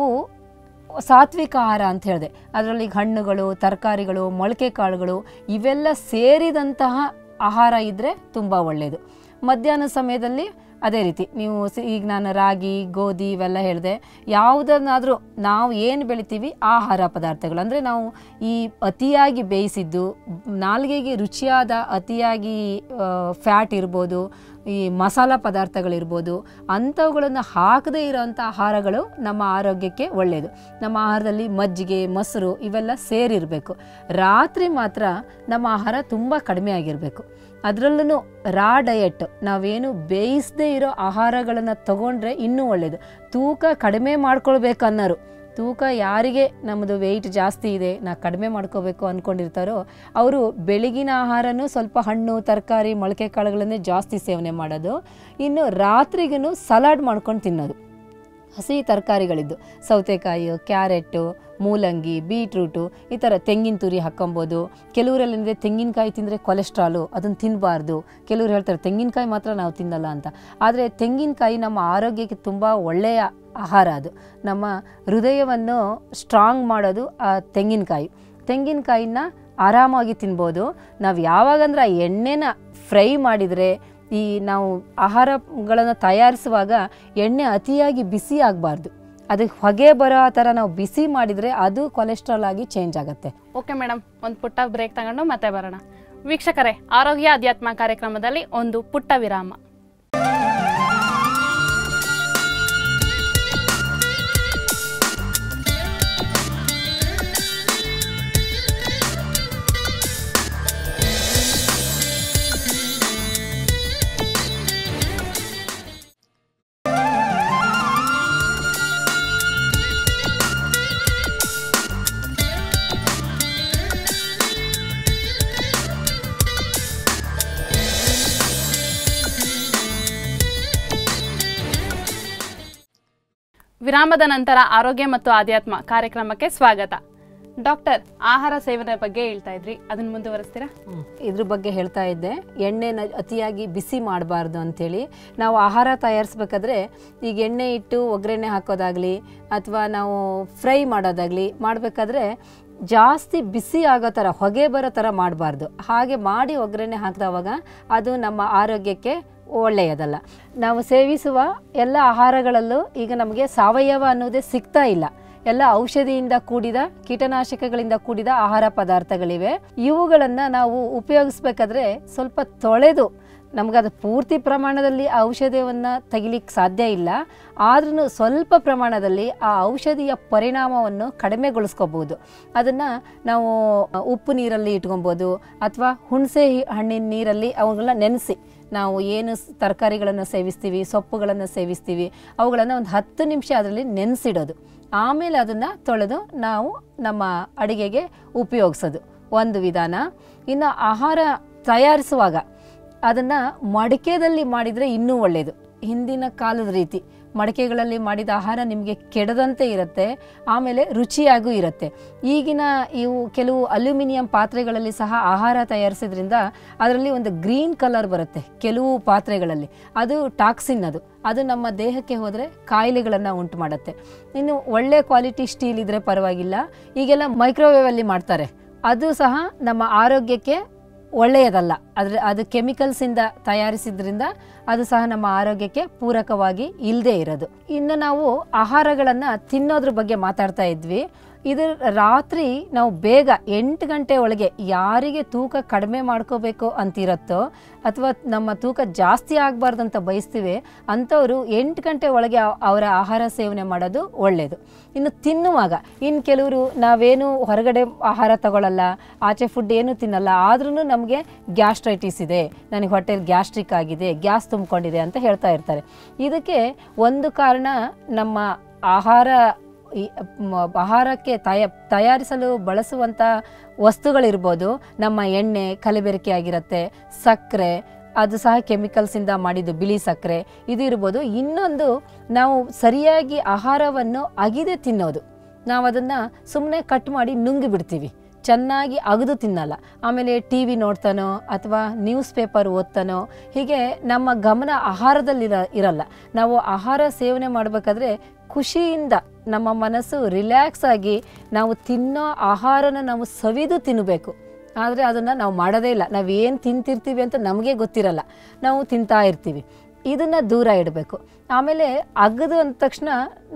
ಸಾತ್ವಿಕ ಆಹಾರ ಅಂತ ಹೇಳಿದೆ ಅದರಲ್ಲಿ ಹಣ್ಣುಗಳು ತರಕಾರಿಗಳು ಮೊಳಕೆ ಕಾಳುಗಳು ಇವೆಲ್ಲ ಸೇರಿದಂತಹ ಆಹಾರ ಇದ್ದರೆ ತುಂಬ ಒಳ್ಳೆಯದು ಮಧ್ಯಾಹ್ನ ಸಮಯದಲ್ಲಿ ಅದೇ ರೀತಿ ನೀವು ಸಿ- ಈಗ ನಾನು ರಾಗಿ ಗೋಧಿ ಇವೆಲ್ಲ ಹೇಳಿದೆ ಯಾವುದನ್ನಾದರೂ ನಾವು ಏನು ಬೆಳಿತೀವಿ ಆಹಾರ ಪದಾರ್ಥಗಳು ಅಂದರೆ ನಾವು ಈ ಅತಿಯಾಗಿ ಬೇಯಿಸಿದ್ದು ನಾಲಿಗೆಗೆ ರುಚಿಯಾದ ಅತಿಯಾಗಿ ಫ್ಯಾಟ್ ಇರ್ಬೋದು ಈ ಮಸಾಲ ಪದಾರ್ಥಗಳಿರ್ಬೋದು ಅಂಥವುಗಳನ್ನು ಹಾಕದೇ ಇರೋವಂಥ ಆಹಾರಗಳು ನಮ್ಮ ಆರೋಗ್ಯಕ್ಕೆ ಒಳ್ಳೆಯದು ನಮ್ಮ ಆಹಾರದಲ್ಲಿ ಮಜ್ಜಿಗೆ ಮೊಸರು ಇವೆಲ್ಲ ಸೇರಿರಬೇಕು ರಾತ್ರಿ ಮಾತ್ರ ನಮ್ಮ ಆಹಾರ ತುಂಬ ಕಡಿಮೆ ಆಗಿರಬೇಕು ಅದರಲ್ಲೂ ರಾ ಡಯಟ್ ನಾವೇನು ಬೇಯಿಸದೇ ಇರೋ ಆಹಾರಗಳನ್ನು ತಗೊಂಡ್ರೆ ಇನ್ನೂ ಒಳ್ಳೆಯದು ತೂಕ ಕಡಿಮೆ ಮಾಡ್ಕೊಳ್ಬೇಕು ಅನ್ನೋರು ತೂಕ ಯಾರಿಗೆ ನಮ್ಮದು ವೆಯ್ಟ್ ಜಾಸ್ತಿ ಇದೆ ನಾ ಕಡಿಮೆ ಮಾಡ್ಕೋಬೇಕು ಅಂದ್ಕೊಂಡಿರ್ತಾರೋ ಅವರು ಬೆಳಗಿನ ಆಹಾರನೂ ಸ್ವಲ್ಪ ಹಣ್ಣು ತರಕಾರಿ ಮೊಳಕೆ ಕಾಳುಗಳನ್ನೇ ಜಾಸ್ತಿ ಸೇವನೆ ಮಾಡೋದು ಇನ್ನು ರಾತ್ರಿಗೂ ಸಲಾಡ್ ಮಾಡ್ಕೊಂಡು ತಿನ್ನೋದು ಹಸಿ ತರಕಾರಿಗಳಿದ್ದು ಸೌತೆಕಾಯಿ ಕ್ಯಾರೆಟು ಮೂಲಂಗಿ ಬೀಟ್ರೂಟು ಈ ಥರ ತೆಂಗಿನ ತುರಿ ಹಾಕ್ಕೊಬೋದು ಕೆಲವರಲ್ಲಿ ಏನಿದೆ ತೆಂಗಿನಕಾಯಿ ತಿಂದರೆ ಕೊಲೆಸ್ಟ್ರಾಲು ಅದನ್ನು ತಿನ್ನಬಾರ್ದು ಕೆಲವ್ರು ಹೇಳ್ತಾರೆ ತೆಂಗಿನಕಾಯಿ ಮಾತ್ರ ನಾವು ತಿನ್ನಲ್ಲ ಅಂತ ಆದರೆ ತೆಂಗಿನಕಾಯಿ ನಮ್ಮ ಆರೋಗ್ಯಕ್ಕೆ ತುಂಬ ಒಳ್ಳೆಯ ಆಹಾರ ಅದು ನಮ್ಮ ಹೃದಯವನ್ನು ಸ್ಟ್ರಾಂಗ್ ಮಾಡೋದು ಆ ತೆಂಗಿನಕಾಯಿ ತೆಂಗಿನಕಾಯಿನ ಆರಾಮಾಗಿ ತಿನ್ಬೋದು ನಾವು ಯಾವಾಗಂದ್ರೆ ಆ ಎಣ್ಣೆನ ಫ್ರೈ ಮಾಡಿದರೆ ಈ ನಾವು ಆಹಾರಗಳನ್ನು ತಯಾರಿಸುವಾಗ ಎಣ್ಣೆ ಅತಿಯಾಗಿ ಬಿಸಿ ಆಗಬಾರ್ದು ಅದಕ್ಕೆ ಹೊಗೆ ಬರೋ ಥರ ನಾವು ಬಿಸಿ ಮಾಡಿದರೆ ಅದು ಕೊಲೆಸ್ಟ್ರಾಲ್ ಆಗಿ ಚೇಂಜ್ ಆಗುತ್ತೆ
ಓಕೆ ಮೇಡಮ್ ಒಂದು ಪುಟ್ಟ ಬ್ರೇಕ್ ತಗೊಂಡು ಮತ್ತೆ ಬರೋಣ ವೀಕ್ಷಕರೇ ಆರೋಗ್ಯ ಅಧ್ಯಾತ್ಮ ಕಾರ್ಯಕ್ರಮದಲ್ಲಿ ಒಂದು ಪುಟ್ಟ ವಿರಾಮ ವಿರಾಮದ ನಂತರ ಆರೋಗ್ಯ ಮತ್ತು ಆಧ್ಯಾತ್ಮ ಕಾರ್ಯಕ್ರಮಕ್ಕೆ ಸ್ವಾಗತ ಡಾಕ್ಟರ್ ಆಹಾರ ಸೇವನೆ ಬಗ್ಗೆ ಹೇಳ್ತಾ ಇದ್ರಿ ಅದನ್ನ ಮುಂದುವರಿಸ್ತೀರಾ
ಇದ್ರ ಬಗ್ಗೆ ಹೇಳ್ತಾ ಇದ್ದೆ ಎಣ್ಣೆನ ಅತಿಯಾಗಿ ಬಿಸಿ ಮಾಡಬಾರ್ದು ಅಂಥೇಳಿ ನಾವು ಆಹಾರ ತಯಾರಿಸ್ಬೇಕಾದ್ರೆ ಈಗ ಎಣ್ಣೆ ಇಟ್ಟು ಒಗ್ಗರಣೆ ಹಾಕೋದಾಗಲಿ ಅಥವಾ ನಾವು ಫ್ರೈ ಮಾಡೋದಾಗಲಿ ಮಾಡಬೇಕಾದ್ರೆ ಜಾಸ್ತಿ ಬಿಸಿ ಆಗೋ ಥರ ಹೊಗೆ ಬರೋ ಥರ ಮಾಡಬಾರ್ದು ಹಾಗೆ ಮಾಡಿ ಒಗ್ಗರಣೆ ಹಾಕಿದವಾಗ ಅದು ನಮ್ಮ ಆರೋಗ್ಯಕ್ಕೆ ಒಳ್ಳೆಯದಲ್ಲ ನಾವು ಸೇವಿಸುವ ಎಲ್ಲ ಆಹಾರಗಳಲ್ಲೂ ಈಗ ನಮಗೆ ಸಾವಯವ ಅನ್ನೋದೇ ಸಿಗ್ತಾ ಇಲ್ಲ ಎಲ್ಲ ಔಷಧಿಯಿಂದ ಕೂಡಿದ ಕೀಟನಾಶಕಗಳಿಂದ ಕೂಡಿದ ಆಹಾರ ಪದಾರ್ಥಗಳಿವೆ ಇವುಗಳನ್ನು ನಾವು ಉಪಯೋಗಿಸ್ಬೇಕಾದ್ರೆ ಸ್ವಲ್ಪ ತೊಳೆದು ನಮಗದು ಪೂರ್ತಿ ಪ್ರಮಾಣದಲ್ಲಿ ಆ ಔಷಧಿಯನ್ನು ತೆಗಿಲಿಕ್ಕೆ ಸಾಧ್ಯ ಇಲ್ಲ ಆದ್ರೂ ಸ್ವಲ್ಪ ಪ್ರಮಾಣದಲ್ಲಿ ಆ ಔಷಧಿಯ ಪರಿಣಾಮವನ್ನು ಕಡಿಮೆಗೊಳಿಸ್ಕೋಬೋದು ಅದನ್ನು ನಾವು ಉಪ್ಪು ನೀರಲ್ಲಿ ಇಟ್ಕೊಬೋದು ಅಥವಾ ಹುಣಸೆ ಹಿ- ಹಣ್ಣಿನ ನೀರಲ್ಲಿ ಅವುಗಳನ್ನ ನೆನೆಸಿ ನಾವು ಏನು ಸ್- ತರಕಾರಿಗಳನ್ನು ಸೇವಿಸ್ತೀವಿ ಸೊಪ್ಪುಗಳನ್ನು ಸೇವಿಸ್ತೀವಿ ಅವುಗಳನ್ನು ಒಂದು ಹತ್ತು ನಿಮಿಷ ಅದರಲ್ಲಿ ನೆನೆಸಿಡೋದು ಆಮೇಲೆ ಅದನ್ನು ತೊಳೆದು ನಾವು ನಮ್ಮ ಅಡಿಗೆಗೆ ಉಪಯೋಗಿಸೋದು ಒಂದು ವಿಧಾನ ಇನ್ನು ಆಹಾರ ತಯಾರಿಸುವಾಗ ಅದನ್ನು ಮಡಿಕೆದಲ್ಲಿ ಮಾಡಿದರೆ ಇನ್ನೂ ಒಳ್ಳೆಯದು ಹಿಂದಿನ ಕಾಲದ ರೀತಿ ಮಡಿಕೆಗಳಲ್ಲಿ ಮಾಡಿದ ಆಹಾರ ನಿಮಗೆ ಕೆಡದಂತೆ ಇರುತ್ತೆ ಆಮೇಲೆ ರುಚಿಯಾಗೂ ಇರುತ್ತೆ ಈಗಿನ ಇವು ಕೆಲವು ಅಲ್ಯೂಮಿನಿಯಂ ಪಾತ್ರೆಗಳಲ್ಲಿ ಸಹ ಆಹಾರ ತಯಾರಿಸೋದ್ರಿಂದ ಅದರಲ್ಲಿ ಒಂದು ಗ್ರೀನ್ ಕಲರ್ ಬರುತ್ತೆ ಕೆಲವು ಪಾತ್ರೆಗಳಲ್ಲಿ ಅದು ಟಾಕ್ಸಿನ್ ಅದು ಅದು ನಮ್ಮ ದೇಹಕ್ಕೆ ಹೋದರೆ ಕಾಯಿಲೆಗಳನ್ನು ಉಂಟು ಮಾಡುತ್ತೆ ಇನ್ನು ಒಳ್ಳೆ ಕ್ವಾಲಿಟಿ ಸ್ಟೀಲ್ ಇದ್ದರೆ ಪರವಾಗಿಲ್ಲ ಈಗೆಲ್ಲ ಮೈಕ್ರೋವೇವಲ್ಲಿ ಮಾಡ್ತಾರೆ ಅದು ಸಹ ನಮ್ಮ ಆರೋಗ್ಯಕ್ಕೆ ಒಳ್ಳೆಯದಲ್ಲ ಆದರೆ ಅದು ಕೆಮಿಕಲ್ಸಿಂದ ತಯಾರಿಸಿದ್ರಿಂದ ಅದು ಸಹ ನಮ್ಮ ಆರೋಗ್ಯಕ್ಕೆ ಪೂರಕವಾಗಿ ಇಲ್ಲದೆ ಇರೋದು ಇನ್ನು ನಾವು ಆಹಾರಗಳನ್ನು ತಿನ್ನೋದ್ರ ಬಗ್ಗೆ ಮಾತಾಡ್ತಾ ಇದ್ವಿ ಇದು ರಾತ್ರಿ ನಾವು ಬೇಗ ಎಂಟು ಗಂಟೆ ಒಳಗೆ ಯಾರಿಗೆ ತೂಕ ಕಡಿಮೆ ಮಾಡ್ಕೋಬೇಕು ಅಂತಿರತ್ತೋ ಅಥವಾ ನಮ್ಮ ತೂಕ ಜಾಸ್ತಿ ಆಗಬಾರ್ದು ಅಂತ ಬಯಸ್ತೀವಿ ಅಂಥವರು ಎಂಟು ಗಂಟೆ ಒಳಗೆ ಅವ್- ಅವರ ಆಹಾರ ಸೇವನೆ ಮಾಡೋದು ಒಳ್ಳೆಯದು ಇನ್ನು ತಿನ್ನುವಾಗ ಇನ್ನು ಕೆಲವರು ನಾವೇನು ಹೊರಗಡೆ ಆಹಾರ ತಗೊಳ್ಳಲ್ಲ ಆಚೆ ಫುಡ್ ಏನು ತಿನ್ನಲ್ಲ ಆದ್ರೂ ನಮಗೆ ಗ್ಯಾಸ್ಟ್ರೈಟಿಸ್ ಇದೆ ನನಗೆ ಹೊಟ್ಟೆಲಿ ಗ್ಯಾಸ್ಟ್ರಿಕ್ ಆಗಿದೆ ಗ್ಯಾಸ್ ತುಂಬಿಕೊಂಡಿದೆ ಅಂತ ಹೇಳ್ತಾ ಇರ್ತಾರೆ ಇದಕ್ಕೆ ಒಂದು ಕಾರಣ ನಮ್ಮ ಆಹಾರ ಈ ಮ- ಆಹಾರಕ್ಕೆ ತಯ ತಯಾರಿಸಲು ಬಳಸುವಂಥ ವಸ್ತುಗಳಿರ್ಬೋದು ನಮ್ಮ ಎಣ್ಣೆ ಕಲಬೆರಕೆ ಆಗಿರುತ್ತೆ ಸಕ್ಕರೆ ಅದು ಸಹ ಕೆಮಿಕಲ್ಸಿಂದ ಮಾಡಿದ್ದು ಬಿಳಿ ಸಕ್ಕರೆ ಇದು ಇರ್ಬೋದು ಇನ್ನೊಂದು ನಾವು ಸರಿಯಾಗಿ ಆಹಾರವನ್ನು ಅಗಿದೆ ತಿನ್ನೋದು ನಾವು ಅದನ್ನು ಸುಮ್ಮನೆ ಕಟ್ ಮಾಡಿ ನುಂಗಿ ಬಿಡ್ತೀವಿ ಚೆನ್ನಾಗಿ ಅಗದು ತಿನ್ನಲ್ಲ ಆಮೇಲೆ ಟಿ ವಿ ನೋಡ್ತಾನೋ ಅಥವಾ ನ್ಯೂಸ್ ಪೇಪರ್ ಓದ್ತಾನೋ ಹೀಗೆ ನಮ್ಮ ಗಮನ ಆಹಾರದಲ್ಲಿರ ಇರಲ್ಲ ನಾವು ಆಹಾರ ಸೇವನೆ ಮಾಡಬೇಕಾದ್ರೆ ಖುಷಿಯಿಂದ ನಮ್ಮ ಮನಸ್ಸು ರಿಲ್ಯಾಕ್ಸ್ ಆಗಿ ನಾವು ತಿನ್ನೋ ಆಹಾರನ ನಾವು ಸವಿದು ತಿನ್ನಬೇಕು ಆದರೆ ಅದನ್ನು ನಾವು ಮಾಡೋದೇ ಇಲ್ಲ ನಾವು ಏನು ತಿಂತಿರ್ತೀವಿ ಅಂತ ನಮಗೆ ಗೊತ್ತಿರಲ್ಲ ನಾವು ತಿಂತಾ ಇರ್ತೀವಿ ಇದನ್ನು ದೂರ ಇಡಬೇಕು ಆಮೇಲೆ ಅಗದು ಅಂದ ತಕ್ಷಣ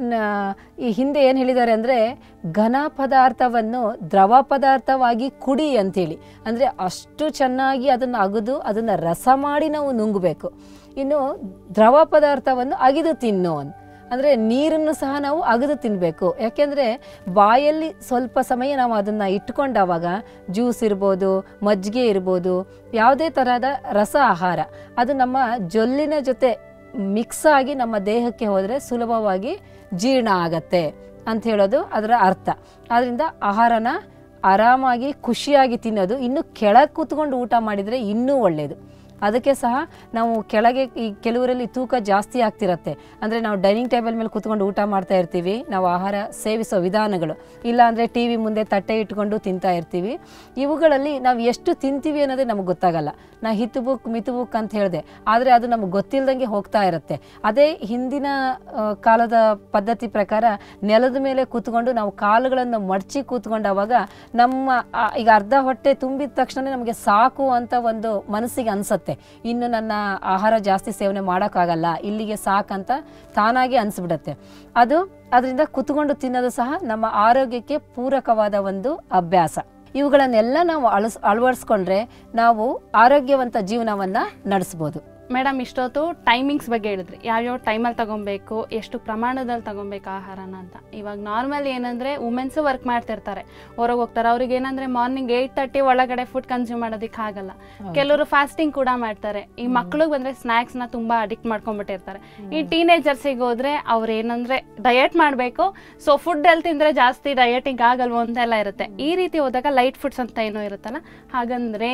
ನ- ಈ ಹಿಂದೆ ಏನು ಹೇಳಿದ್ದಾರೆ ಅಂದರೆ ಘನ ಪದಾರ್ಥವನ್ನು ದ್ರವ ಪದಾರ್ಥವಾಗಿ ಕುಡಿ ಅಂತೇಳಿ ಅಂದರೆ ಅಷ್ಟು ಚೆನ್ನಾಗಿ ಅದನ್ನು ಅಗದು ಅದನ್ನು ರಸ ಮಾಡಿ ನಾವು ನುಂಗಬೇಕು ಇನ್ನು ದ್ರವ ಪದಾರ್ಥವನ್ನು ಅಗಿದು ತಿನ್ನು ಅಂತ ಅಂದರೆ ನೀರನ್ನು ಸಹ ನಾವು ಅಗದು ತಿನ್ನಬೇಕು ಯಾಕೆಂದರೆ ಬಾಯಲ್ಲಿ ಸ್ವಲ್ಪ ಸಮಯ ನಾವು ಅದನ್ನು ಇಟ್ಕೊಂಡಾವಾಗ ಜ್ಯೂಸ್ ಇರ್ಬೋದು ಮಜ್ಜಿಗೆ ಇರ್ಬೋದು ಯಾವುದೇ ಥರದ ರಸ ಆಹಾರ ಅದು ನಮ್ಮ ಜೊಲ್ಲಿನ ಜೊತೆ ಮಿಕ್ಸ್ ಆಗಿ ನಮ್ಮ ದೇಹಕ್ಕೆ ಹೋದರೆ ಸುಲಭವಾಗಿ ಜೀರ್ಣ ಆಗತ್ತೆ ಅಂತ ಹೇಳೋದು ಅದರ ಅರ್ಥ ಆದ್ದರಿಂದ ಆಹಾರನ ಆರಾಮಾಗಿ ಖುಷಿಯಾಗಿ ತಿನ್ನೋದು ಇನ್ನು ಕೆಳಗೆ ಕೂತ್ಕೊಂಡು ಊಟ ಮಾಡಿದರೆ ಇನ್ನೂ ಒಳ್ಳೆಯದು ಅದಕ್ಕೆ ಸಹ ನಾವು ಕೆಳಗೆ ಈ ಕೆಲವರಲ್ಲಿ ತೂಕ ಜಾಸ್ತಿ ಆಗ್ತಿರತ್ತೆ ಅಂದರೆ ನಾವು ಡೈನಿಂಗ್ ಟೇಬಲ್ ಮೇಲೆ ಕೂತ್ಕೊಂಡು ಊಟ ಮಾಡ್ತಾ ಇರ್ತೀವಿ ನಾವು ಆಹಾರ ಸೇವಿಸೋ ವಿಧಾನಗಳು ಇಲ್ಲ ಅಂದರೆ ಟಿ ವಿ ಮುಂದೆ ತಟ್ಟೆ ಇಟ್ಕೊಂಡು ತಿಂತಾ ಇರ್ತೀವಿ ಇವುಗಳಲ್ಲಿ ನಾವು ಎಷ್ಟು ತಿಂತೀವಿ ಅನ್ನೋದೇ ನಮಗೆ ಗೊತ್ತಾಗಲ್ಲ ನಾ ಹಿತ್ತು ಬುಕ್ ಮಿತು ಬುಕ್ ಅಂತ ಹೇಳಿದೆ ಆದರೆ ಅದು ನಮಗೆ ಗೊತ್ತಿಲ್ಲದಂಗೆ ಹೋಗ್ತಾ ಇರುತ್ತೆ ಅದೇ ಹಿಂದಿನ ಆ, ಕಾಲದ ಪದ್ಧತಿ ಪ್ರಕಾರ ನೆಲದ ಮೇಲೆ ಕೂತ್ಕೊಂಡು ನಾವು ಕಾಲುಗಳನ್ನು ಮಡಚಿ ಕೂತ್ಕೊಂಡಾವಾಗ ನಮ್ಮ ಆ, ಈಗ ಅರ್ಧ ಹೊಟ್ಟೆ ತುಂಬಿದ ತಕ್ಷಣ ನಮಗೆ ಸಾಕು ಅಂತ ಒಂದು ಮನಸ್ಸಿಗೆ ಅನಿಸುತ್ತೆ ಇನ್ನು ನನ್ನ ಆಹಾರ ಜಾಸ್ತಿ ಸೇವನೆ ಮಾಡೋಕ್ಕಾಗಲ್ಲ ಇಲ್ಲಿಗೆ ಸಾಕಂತ ತಾನಾಗಿ ಅನಿಸ್ಬಿಡತ್ತೆ ಅದು ಅದರಿಂದ ಕುತ್ಕೊಂಡು ತಿನ್ನೋದು ಸಹ ನಮ್ಮ ಆರೋಗ್ಯಕ್ಕೆ ಪೂರಕವಾದ ಒಂದು ಅಭ್ಯಾಸ ಇವುಗಳನ್ನೆಲ್ಲ ನಾವು ಅಳಸ್ ಅಳವಡಿಸ್ಕೊಂಡ್ರೆ ನಾವು ಆರೋಗ್ಯವಂತ ಜೀವನವನ್ನು ನಡೆಸ್ಬೋದು
ಮೇಡಮ್ ಇಷ್ಟೊತ್ತು ಟೈಮಿಂಗ್ಸ್ ಬಗ್ಗೆ ಹೇಳಿದ್ರಿ ಯಾವ್ಯಾವ ಟೈಮಲ್ಲಿ ತಗೊಬೇಕು ಎಷ್ಟು ಪ್ರಮಾಣದಲ್ಲಿ ತಗೊಬೇಕು ಆಹಾರನ ಅಂತ ಇವಾಗ ನಾರ್ಮಲ್ ಏನಂದ್ರೆ ವುಮೆನ್ಸು ವರ್ಕ್ ಮಾಡ್ತಿರ್ತಾರೆ ಹೊರಗೆ ಹೋಗ್ತಾರೆ ಅವ್ರಿಗೆ ಏನಂದ್ರೆ ಮಾರ್ನಿಂಗ್ ಏಯ್ಟ್ ತರ್ಟಿ ಒಳಗಡೆ ಫುಡ್ ಕನ್ಸ್ಯೂಮ್ ಮಾಡೋದಕ್ಕೆ ಆಗಲ್ಲ ಕೆಲವರು ಫಾಸ್ಟಿಂಗ್ ಕೂಡ ಮಾಡ್ತಾರೆ ಈ ಮಕ್ಳಿಗೆ ಬಂದ್ರೆ ಸ್ನ್ಯಾಕ್ಸ್ ನ ತುಂಬಾ ಅಡಿಕ್ಟ್ ಮಾಡ್ಕೊಂಡ್ಬಿಟ್ಟಿರ್ತಾರೆ ಈ ಟೀನೇಜರ್ಸಿಗೆ ಹೋದ್ರೆ ಅವ್ರು ಏನಂದ್ರೆ ಡಯಟ್ ಮಾಡಬೇಕು ಸೊ ಫುಡ್ ಎಲ್ಲಿ ತಿಂದ್ರೆ ಜಾಸ್ತಿ ಡಯಟಿಂಗ್ ಆಗಲ್ವೋ ಅಂತೆಲ್ಲ ಇರುತ್ತೆ ಈ ರೀತಿ ಹೋದಾಗ ಲೈಟ್ ಫುಡ್ಸ್ ಅಂತ ಏನೋ ಇರುತ್ತಲ್ಲ ಹಾಗಂದ್ರೇನು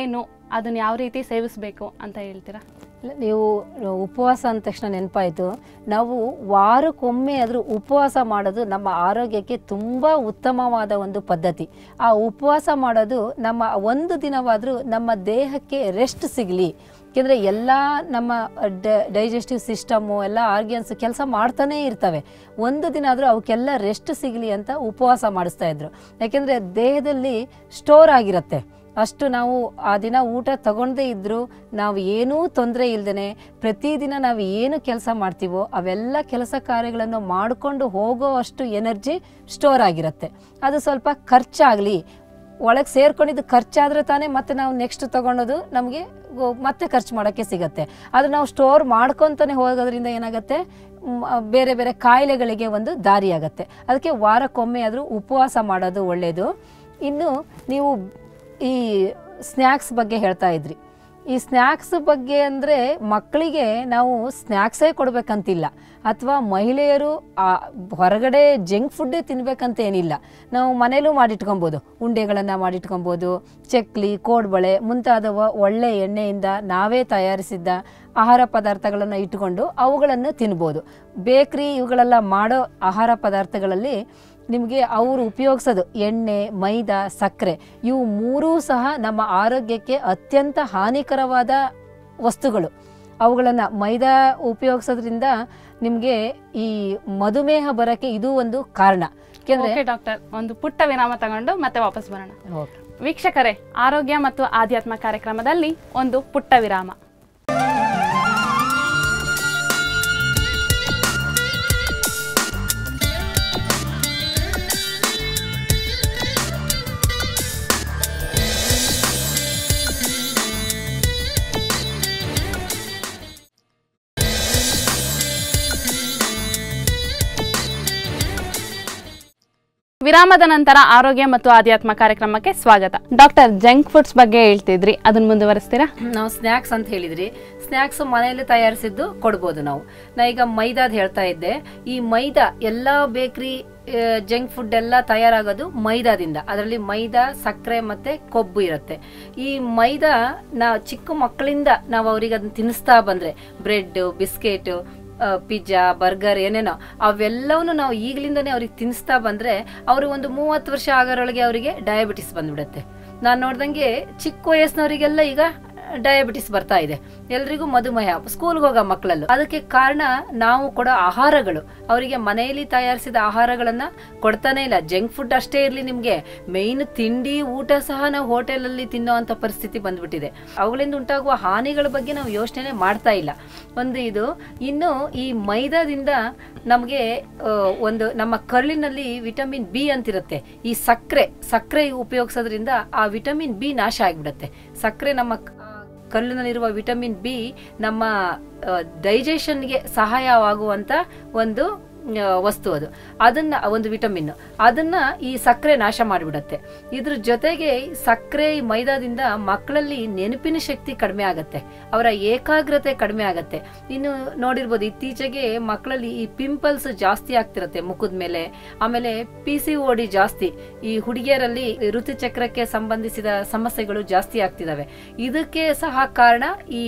ಅದನ್ನ ಯಾವ ರೀತಿ ಸೇವಿಸಬೇಕು ಅಂತ ಹೇಳ್ತೀರಾ
ಇಲ್ಲ, ನೀವು ಉಪವಾಸ ಅಂದ ತಕ್ಷಣ ನೆನಪಾಯಿತು ನಾವು ವಾರಕ್ಕೊಮ್ಮೆ ಆದರೂ ಉಪವಾಸ ಮಾಡೋದು ನಮ್ಮ ಆರೋಗ್ಯಕ್ಕೆ ತುಂಬ ಉತ್ತಮವಾದ ಒಂದು ಪದ್ಧತಿ ಆ ಉಪವಾಸ ಮಾಡೋದು ನಮ್ಮ ಒಂದು ದಿನವಾದರೂ ನಮ್ಮ ದೇಹಕ್ಕೆ ರೆಸ್ಟ್ ಸಿಗಲಿ ಯಾಕೆಂದರೆ ಎಲ್ಲ ನಮ್ಮ ಡೈಜೆಸ್ಟಿವ್ ಸಿಸ್ಟಮ್ಮು ಎಲ್ಲ ಆರ್ಗ್ಯನ್ಸ್ ಕೆಲಸ ಮಾಡ್ತಾನೇ ಇರ್ತವೆ ಒಂದು ದಿನ ಆದರೂ ಅವಕ್ಕೆಲ್ಲ ರೆಸ್ಟ್ ಸಿಗಲಿ ಅಂತ ಉಪವಾಸ ಮಾಡಿಸ್ತಾ ಇದ್ರು ಯಾಕೆಂದರೆ ದೇಹದಲ್ಲಿ ಸ್ಟೋರ್ ಆಗಿರುತ್ತೆ ಅಷ್ಟು ನಾವು ಆ ದಿನ ಊಟ ತಗೊಳ್ಳದೇ ಇದ್ದರೂ ನಾವು ಏನೂ ತೊಂದರೆ ಇಲ್ದೇ ಪ್ರತಿದಿನ ನಾವು ಏನು ಕೆಲಸ ಮಾಡ್ತೀವೋ ಅವೆಲ್ಲ ಕೆಲಸ ಕಾರ್ಯಗಳನ್ನು ಮಾಡಿಕೊಂಡು ಹೋಗೋ ಅಷ್ಟು ಎನರ್ಜಿ ಸ್ಟೋರ್ ಆಗಿರುತ್ತೆ ಅದು ಸ್ವಲ್ಪ ಖರ್ಚಾಗಲಿ ಒಳಗೆ ಸೇರ್ಕೊಂಡಿದ್ದು ಖರ್ಚಾದರೆ ತಾನೇ ಮತ್ತೆ ನಾವು ನೆಕ್ಸ್ಟ್ ತಗೊಳೋದು ನಮಗೆ ಮತ್ತೆ ಖರ್ಚು ಮಾಡೋಕ್ಕೆ ಸಿಗತ್ತೆ ಅದು ನಾವು ಸ್ಟೋರ್ ಮಾಡ್ಕೊತಾನೆ ಹೋಗೋದ್ರಿಂದ ಏನಾಗುತ್ತೆ ಮ್, ಆ, ಬೇರೆ ಬೇರೆ ಕಾಯಿಲೆಗಳಿಗೆ ಒಂದು ದಾರಿಯಾಗತ್ತೆ ಅದಕ್ಕೆ ವಾರಕ್ಕೊಮ್ಮೆ ಆದರೂ ಉಪವಾಸ ಮಾಡೋದು ಒಳ್ಳೆಯದು ಇನ್ನು ನೀವು ಈ ಸ್ನ್ಯಾಕ್ಸ್ ಬಗ್ಗೆ ಹೇಳ್ತಾ ಇದ್ರಿ ಈ ಸ್ನ್ಯಾಕ್ಸ್ ಬಗ್ಗೆ ಅಂದರೆ ಮಕ್ಕಳಿಗೆ ನಾವು ಸ್ನ್ಯಾಕ್ಸೇ ಕೊಡಬೇಕಂತಿಲ್ಲ ಅಥವಾ ಮಹಿಳೆಯರು ಆ ಹೊರಗಡೆ ಜಂಕ್ ಫುಡ್ಡೇ ತಿನ್ಬೇಕಂತ ಏನಿಲ್ಲ ನಾವು ಮನೇಲೂ ಮಾಡಿಟ್ಕೊಬೋದು ಉಂಡೆಗಳನ್ನು ಮಾಡಿಟ್ಕೊಬೋದು ಚಕ್ಲಿ ಕೋಡ್ಬಳೆ ಮುಂತಾದವ ಒಳ್ಳೆ ಎಣ್ಣೆಯಿಂದ ನಾವೇ ತಯಾರಿಸಿದ್ದ ಆಹಾರ ಪದಾರ್ಥಗಳನ್ನು ಇಟ್ಟುಕೊಂಡು ಅವುಗಳನ್ನು ತಿನ್ಬೋದು ಬೇಕ್ರಿ ಇವುಗಳೆಲ್ಲ ಮಾಡೋ ಆಹಾರ ಪದಾರ್ಥಗಳಲ್ಲಿ ನಿಮಗೆ ಅವರು ಉಪಯೋಗಿಸೋದು ಎಣ್ಣೆ ಮೈದಾ ಸಕ್ಕರೆ ಇವು ಮೂರೂ ಸಹ ನಮ್ಮ ಆರೋಗ್ಯಕ್ಕೆ ಅತ್ಯಂತ ಹಾನಿಕರವಾದ ವಸ್ತುಗಳು ಅವುಗಳನ್ನು ಮೈದಾ ಉಪಯೋಗಿಸೋದ್ರಿಂದ ನಿಮಗೆ ಈ ಮಧುಮೇಹ ಬರೋಕ್ಕೆ ಇದು ಒಂದು ಕಾರಣ ಯಾಕೆಂದರೆ
ಓಕೆ ಡಾಕ್ಟರ್ ಒಂದು ಪುಟ್ಟ ವಿರಾಮ ತಗೊಂಡು ಮತ್ತೆ ವಾಪಸ್ ಬರೋಣ
ಓಕೆ
ವೀಕ್ಷಕರೇ ಆರೋಗ್ಯ ಮತ್ತು ಆಧ್ಯಾತ್ಮ ಕಾರ್ಯಕ್ರಮದಲ್ಲಿ ಒಂದು ಪುಟ್ಟ ವಿರಾಮ ವಿರಾಮದ ನಂತರ ಆರೋಗ್ಯ ಮತ್ತು ಆಧ್ಯಾತ್ಮ ಕಾರ್ಯಕ್ರಮಕ್ಕೆ ಸ್ವಾಗತ ಡಾಕ್ಟರ್ ಜಂಕ್ ಫುಡ್ಸ್ ಬಗ್ಗೆ ಹೇಳ್ತಿದ್ರಿ ಅದನ್ನ ಮುಂದುವರಿಸ್ತೀರಾ
ನಾವು ಸ್ನ್ಯಾಕ್ಸ್ ಅಂತ ಹೇಳಿದ್ರಿ ಸ್ನ್ಯಾಕ್ಸ್ ಮನೆಯಲ್ಲಿ ತಯಾರಿಸಿದ್ದು ಕೊಡ್ಬೋದು ನಾವು ನಾ ಈಗ ಮೈದಾದ್ ಹೇಳ್ತಾ ಇದ್ದೆ ಈ ಮೈದಾ ಎಲ್ಲ ಬೇಕ್ರಿ ಜಂಕ್ ಫುಡ್ ಎಲ್ಲ ತಯಾರಾಗೋದು ಮೈದಾದಿಂದ ಅದರಲ್ಲಿ ಮೈದಾ ಸಕ್ಕರೆ ಮತ್ತೆ ಕೊಬ್ಬು ಇರುತ್ತೆ ಈ ಮೈದಾ ನಾ ಚಿಕ್ಕ ಮಕ್ಕಳಿಂದ ನಾವು ಅವ್ರಿಗೆ ಅದನ್ನ ತಿನ್ನಿಸ್ತಾ ಬಂದ್ರೆ ಬ್ರೆಡ್ ಬಿಸ್ಕೆಟ್ ಪಿಜ್ಜಾ ಬರ್ಗರ್ ಏನೇನೋ ಅವೆಲ್ಲವನ್ನು ನಾವು ಈಗಲಿಂದನೇ ಅವ್ರಿಗೆ ತಿನ್ನಿಸ್ತಾ ಬಂದ್ರೆ ಅವರು ಒಂದು ಮೂವತ್ತು ವರ್ಷ ಆಗೋರೊಳಗೆ ಅವರಿಗೆ ಡಯಾಬಿಟಿಸ್ ಬಂದ್ಬಿಡುತ್ತೆ ನಾನು ನೋಡ್ದಂಗೆ ಚಿಕ್ಕ ವಯಸ್ಸಿನವರಿಗೆಲ್ಲ ಈಗ ಡಯಾಬಿಟಿಸ್ ಬರ್ತಾ ಇದೆ ಎಲ್ರಿಗೂ ಮಧುಮೇಹ ಸ್ಕೂಲ್ಗೆ ಹೋಗೋ ಮಕ್ಕಳಲ್ಲೂ ಅದಕ್ಕೆ ಕಾರಣ ನಾವು ಕೊಡೋ ಆಹಾರಗಳು ಅವರಿಗೆ ಮನೆಯಲ್ಲಿ ತಯಾರಿಸಿದ ಆಹಾರಗಳನ್ನ ಕೊಡ್ತಾನೆ ಇಲ್ಲ ಜಂಕ್ ಫುಡ್ ಅಷ್ಟೇ ಇರಲಿ ನಿಮಗೆ ಮೇಯ್ನ್ ತಿಂಡಿ ಊಟ ಸಹ ನಾವು ಹೋಟೆಲಲ್ಲಿ ತಿನ್ನೋ ಅಂತ ಪರಿಸ್ಥಿತಿ ಬಂದ್ಬಿಟ್ಟಿದೆ ಅವುಗಳಿಂದ ಉಂಟಾಗುವ ಹಾನಿಗಳ ಬಗ್ಗೆ ನಾವು ಯೋಚನೆ ಮಾಡ್ತಾ ಇಲ್ಲ ಒಂದು ಇದು ಇನ್ನು ಈ ಮೈದಾದಿಂದ ನಮಗೆ ಒಂದು ನಮ್ಮ ಕರುಳಿನಲ್ಲಿ ವಿಟಮಿನ್ ಬಿ ಅಂತಿರುತ್ತೆ ಈ ಸಕ್ಕರೆ ಸಕ್ಕರೆ ಉಪಯೋಗಿಸೋದ್ರಿಂದ ಆ ವಿಟಮಿನ್ ಬಿ ನಾಶ ಆಗಿಬಿಡುತ್ತೆ ಸಕ್ಕರೆ ನಮ್ಮ ಕ- ಕರುಳಿನಲ್ಲಿರುವ ವಿಟಮಿನ್ ಬಿ ನಮ್ಮ ಡೈಜೆಷನ್ಗೆ ಸಹಾಯವಾಗುವಂತ ಒಂದು ಆ, ವಸ್ತು ಅದು ಅದನ್ನ ಒಂದು ವಿಟಮಿನ್ ಅದನ್ನ ಈ ಸಕ್ಕರೆ ನಾಶ ಮಾಡಿಬಿಡತ್ತೆ ಇದ್ರ ಜೊತೆಗೆ ಸಕ್ಕರೆ ಈ ಮೈದಾದಿಂದ ಮಕ್ಕಳಲ್ಲಿ ನೆನಪಿನ ಶಕ್ತಿ ಕಡಿಮೆ ಆಗತ್ತೆ ಅವರ ಏಕಾಗ್ರತೆ ಕಡಿಮೆ ಆಗತ್ತೆ ಇನ್ನು ನೋಡಿರ್ಬೋದು ಇತ್ತೀಚೆಗೆ ಮಕ್ಕಳಲ್ಲಿ ಈ ಪಿಂಪಲ್ಸ್ ಜಾಸ್ತಿ ಆಗ್ತಿರತ್ತೆ ಮುಖದ ಮೇಲೆ ಆಮೇಲೆ ಪಿ ಸಿ ಓಡಿ ಜಾಸ್ತಿ ಈ ಹುಡುಗಿಯರಲ್ಲಿ ಋತುಚಕ್ರಕ್ಕೆ ಸಂಬಂಧಿಸಿದ ಸಮಸ್ಯೆಗಳು ಜಾಸ್ತಿ ಆಗ್ತಿದಾವೆ ಇದಕ್ಕೆ ಸಹ ಕಾರಣ ಈ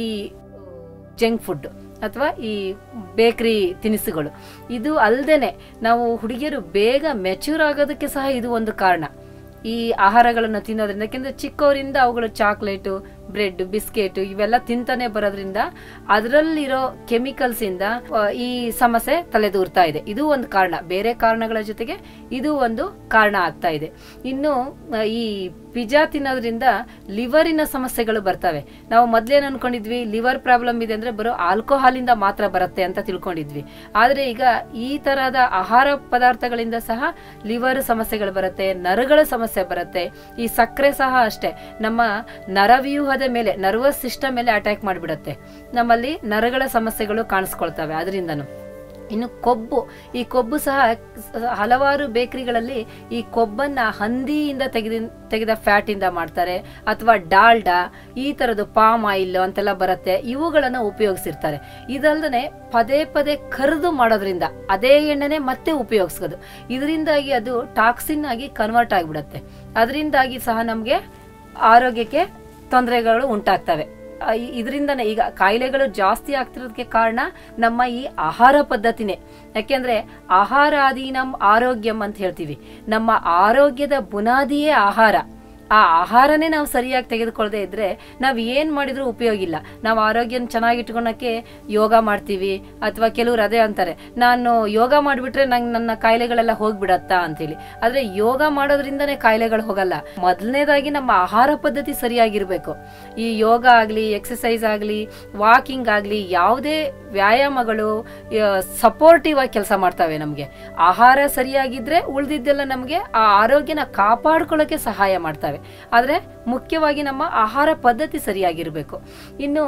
ಜಂಕ್ ಫುಡ್ ಅಥವಾ ಈ ಬೇಕರಿ ತಿನಿಸುಗಳು ಇದು ಅಲ್ಲದೇನೆ ನಾವು ಹುಡುಗಿಯರು ಬೇಗ ಮೆಚ್ಯೂರ್ ಆಗೋದಕ್ಕೆ ಸಹ ಇದು ಒಂದು ಕಾರಣ ಈ ಆಹಾರಗಳನ್ನು ತಿನ್ನೋದ್ರಿಂದ ಯಾಕೆಂದ್ರೆ ಚಿಕ್ಕವರಿಂದ ಅವುಗಳು ಚಾಕ್ಲೇಟು ಬ್ರೆಡ್ ಬಿಸ್ಕೆಟ್ ಇವೆಲ್ಲ ತಿಂತಾನೆ ಬರೋದ್ರಿಂದ ಅದರಲ್ಲಿರೋ ಕೆಮಿಕಲ್ಸ್ ಇಂದ ಆ, ಈ ಸಮಸ್ಯೆ ತಲೆದೂರ್ತಾ ಇದೆ ಇದು ಒಂದು ಕಾರಣ ಬೇರೆ ಕಾರಣಗಳ ಜೊತೆಗೆ ಇದು ಒಂದು ಕಾರಣ ಆಗ್ತಾ ಇದೆ ಇನ್ನು ಆ, ಈ ಪಿಜ್ಜಾ ತಿನ್ನೋದ್ರಿಂದ ಲಿವರಿನ ಸಮಸ್ಯೆಗಳು ಬರ್ತವೆ ನಾವು ಮೊದ್ಲೇನ್ ಅನ್ಕೊಂಡಿದ್ವಿ ಲಿವರ್ ಪ್ರಾಬ್ಲಮ್ ಇದೆ ಅಂದ್ರೆ ಬರೋ ಆಲ್ಕೋಹಾಲ್ ಇಂದ ಮಾತ್ರ ಬರುತ್ತೆ ಅಂತ ತಿಳ್ಕೊಂಡಿದ್ವಿ ಆದ್ರೆ ಈಗ ಈ ತರಹದ ಆಹಾರ ಪದಾರ್ಥಗಳಿಂದ ಸಹ ಲಿವರ್ ಸಮಸ್ಯೆಗಳು ಬರುತ್ತೆ ನರಗಳ ಸಮಸ್ಯೆ ಬರುತ್ತೆ ಈ ಸಕ್ಕರೆ ಸಹ ಅಷ್ಟೇ ನಮ್ಮ ನರವ್ಯೂಹದ ಮೇಲೆ ನರ್ವಸ್ ಸಿಸ್ಟಮ್ ಮೇಲೆ ಅಟ್ಯಾಕ್ ಮಾಡಿಬಿಡುತ್ತೆ ನಮ್ಮಲ್ಲಿ ನರಗಳ ಸಮಸ್ಯೆಗಳು ಕಾಣಿಸ್ಕೊಳ್ತವೆ ಅದರಿಂದನು ಇನ್ನು ಕೊಬ್ಬು ಈ ಕೊಬ್ಬು ಸಹ ಹಲವಾರು ಬೇಕರಿಗಳಲ್ಲಿ ಈ ಕೊಬ್ಬನ್ನ ಹಂದಿಯಿಂದ ತೆಗೆದ ತೆಗೆದ ಫ್ಯಾಟ್ ಇಂದ ಮಾಡ್ತಾರೆ ಅಥವಾ ಡಾಲ್ಡಾ ಈ ತರದ್ದು ಪಾಮ್ ಆಯಿಲ್ ಅಂತೆಲ್ಲ ಬರುತ್ತೆ ಇವುಗಳನ್ನ ಉಪಯೋಗಿಸಿರ್ತಾರೆ ಇದಲ್ದನೆ ಪದೇ ಪದೇ ಕರೆದು ಮಾಡೋದ್ರಿಂದ ಅದೇ ಎಣ್ಣೆನೆ ಮತ್ತೆ ಉಪಯೋಗಿಸೋದು ಇದರಿಂದಾಗಿ ಅದು ಟಾಕ್ಸಿನ್ ಆಗಿ ಕನ್ವರ್ಟ್ ಆಗಿಬಿಡುತ್ತೆ ಅದರಿಂದಾಗಿ ಸಹ ನಮಗೆ ಆರೋಗ್ಯಕ್ಕೆ ತೊಂದರೆಗಳು ಉಂಟಾಗ್ತವೆ ಆ, ಇ- ಇದರಿಂದನೇ ಈಗ ಕಾಯಿಲೆಗಳು ಜಾಸ್ತಿ ಆಗ್ತಿರೋದಕ್ಕೆ ಕಾರಣ ನಮ್ಮ ಈ ಆಹಾರ ಪದ್ಧತಿನೇ ಯಾಕೆಂದ್ರೆ ಆಹಾರಾಧೀನಂ ಆರೋಗ್ಯಂ ಅಂತ ಹೇಳ್ತೀವಿ ನಮ್ಮ ಆರೋಗ್ಯದ ಬುನಾದಿಯೇ ಆಹಾರ ಆ ಆಹಾರನೇ ನಾವು ಸರಿಯಾಗಿ ತೆಗೆದುಕೊಳ್ಳದೆ ಇದ್ರೆ ನಾವು ಏನು ಮಾಡಿದ್ರೂ ಉಪಯೋಗ ಇಲ್ಲ ನಾವು ಆರೋಗ್ಯನ ಚೆನ್ನಾಗಿಟ್ಕೊಳಕ್ಕೆ ಯೋಗ ಮಾಡ್ತೀವಿ ಅಥವಾ ಕೆಲವ್ರು ಅದೇ ಅಂತಾರೆ ನಾನು ಯೋಗ ಮಾಡಿಬಿಟ್ರೆ ನಂಗೆ ನನ್ನ ಕಾಯಿಲೆಗಳೆಲ್ಲ ಹೋಗ್ಬಿಡತ್ತಾ ಅಂತೇಳಿ ಆದರೆ ಯೋಗ ಮಾಡೋದ್ರಿಂದನೇ ಕಾಯಿಲೆಗಳು ಹೋಗಲ್ಲ ಮೊದಲನೇದಾಗಿ ನಮ್ಮ ಆಹಾರ ಪದ್ಧತಿ ಸರಿಯಾಗಿರಬೇಕು ಈ ಯೋಗ ಆಗಲಿ ಎಕ್ಸಸೈಸ್ ಆಗಲಿ ವಾಕಿಂಗ್ ಆಗಲಿ ಯಾವುದೇ ವ್ಯಾಯಾಮಗಳು ಸಪೋರ್ಟಿವ್ ಆಗಿ ಕೆಲಸ ಮಾಡ್ತವೆ ನಮಗೆ ಆಹಾರ ಸರಿಯಾಗಿದ್ರೆ ಉಳಿದಿದ್ದೆಲ್ಲ ನಮಗೆ ಆ ಆರೋಗ್ಯನ ಕಾಪಾಡ್ಕೊಳ್ಳೋಕೆ ಸಹಾಯ ಮಾಡ್ತವೆ ಆದರೆ ಮುಖ್ಯವಾಗಿ ನಮ್ಮ ಆಹಾರ ಪದ್ಧತಿ ಸರಿಯಾಗಿರಬೇಕು ಇನ್ನು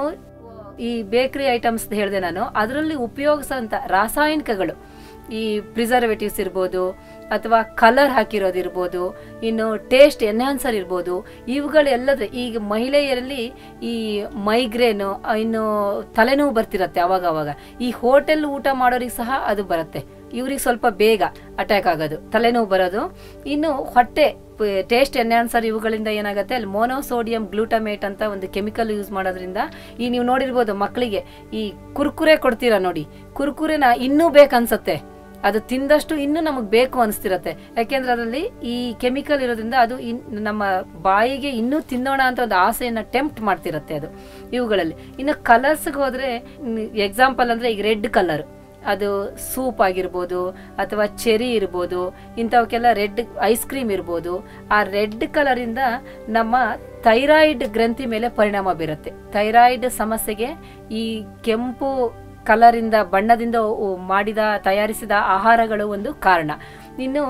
ಈ ಬೇಕರಿ ಐಟಮ್ಸ್ ಹೇಳಿದೆ ನಾನು ಅದರಲ್ಲಿ ಉಪಯೋಗಿಸೋಂಥ ರಾಸಾಯನಿಕಗಳು ಈ ಪ್ರಿಸರ್ವೇಟಿವ್ಸ್ ಇರ್ಬೋದು ಅಥವಾ ಕಲರ್ ಹಾಕಿರೋದಿರ್ಬೋದು ಇನ್ನು ಟೇಸ್ಟ್ ಎನ್ಹಾನ್ಸರ್ ಇರ್ಬೋದು ಇವುಗಳೆಲ್ಲದ್ರೆ ಈಗ ಮಹಿಳೆಯರಲ್ಲಿ ಈ ಮೈಗ್ರೇನು ಇನ್ನು ತಲೆನೋವು ಬರ್ತಿರತ್ತೆ ಅವಾಗ ಅವಾಗ ಈ ಹೋಟೆಲ್ ಊಟ ಮಾಡೋರಿಗೆ ಸಹ ಅದು ಬರುತ್ತೆ ಇವ್ರಿಗೆ ಸ್ವಲ್ಪ ಬೇಗ ಅಟ್ಯಾಕ್ ಆಗೋದು ತಲೆನೋವು ಬರೋದು ಇನ್ನು ಹೊಟ್ಟೆ ಟೇಸ್ಟ್ ಎನ್ಹಾನ್ಸರ್ ಇವುಗಳಿಂದ ಏನಾಗುತ್ತೆ ಅಲ್ಲಿ ಮೋನೋಸೋಡಿಯಂ ಗ್ಲೂಟಮೇಟ್ ಅಂತ ಒಂದು ಕೆಮಿಕಲ್ ಯೂಸ್ ಮಾಡೋದ್ರಿಂದ ಈ ನೀವು ನೋಡಿರ್ಬೋದು ಮಕ್ಕಳಿಗೆ ಈ ಕುರ್ಕುರೆ ಕೊಡ್ತೀರಾ ನೋಡಿ ಕುರ್ಕುರೆನ ಇನ್ನೂ ಬೇಕನ್ಸತ್ತೆ ಅದು ತಿಂದಷ್ಟು ಇನ್ನೂ ನಮಗೆ ಬೇಕು ಅನಿಸ್ತಿರತ್ತೆ ಯಾಕೆಂದ್ರೆ ಅದರಲ್ಲಿ ಈ ಕೆಮಿಕಲ್ ಇರೋದ್ರಿಂದ ಅದು ಇನ್ ನಮ್ಮ ಬಾಯಿಗೆ ಇನ್ನೂ ತಿನ್ನೋಣ ಅಂತ ಒಂದು ಆಸೆಯನ್ನು ಟೆಂಪ್ಟ್ ಮಾಡ್ತಿರತ್ತೆ ಅದು ಇವುಗಳಲ್ಲಿ ಇನ್ನು ಕಲರ್ಸ್ಗೆ ಹೋದ್ರೆ ಎಕ್ಸಾಂಪಲ್ ಅಂದ್ರೆ ಈಗ ರೆಡ್ ಕಲರ್ ಅದು ಸೂಪ್ ಆಗಿರ್ಬೋದು ಅಥವಾ ಚೆರಿ ಇರ್ಬೋದು ಇಂಥವಕ್ಕೆಲ್ಲ ರೆಡ್ ಐಸ್ ಕ್ರೀಮ್ ಇರ್ಬೋದು ಆ ರೆಡ್ ಕಲರಿಂದ ನಮ್ಮ ಥೈರಾಯ್ಡ್ ಗ್ರಂಥಿ ಮೇಲೆ ಪರಿಣಾಮ ಬೀರುತ್ತೆ ಥೈರಾಯ್ಡ್ ಸಮಸ್ಯೆಗೆ ಈ ಕೆಂಪು ಕಲರಿಂದ ಬಣ್ಣದಿಂದ ಉ- ಮಾಡಿದ ತಯಾರಿಸಿದ ಆಹಾರಗಳು ಒಂದು ಕಾರಣ ಇನ್ನು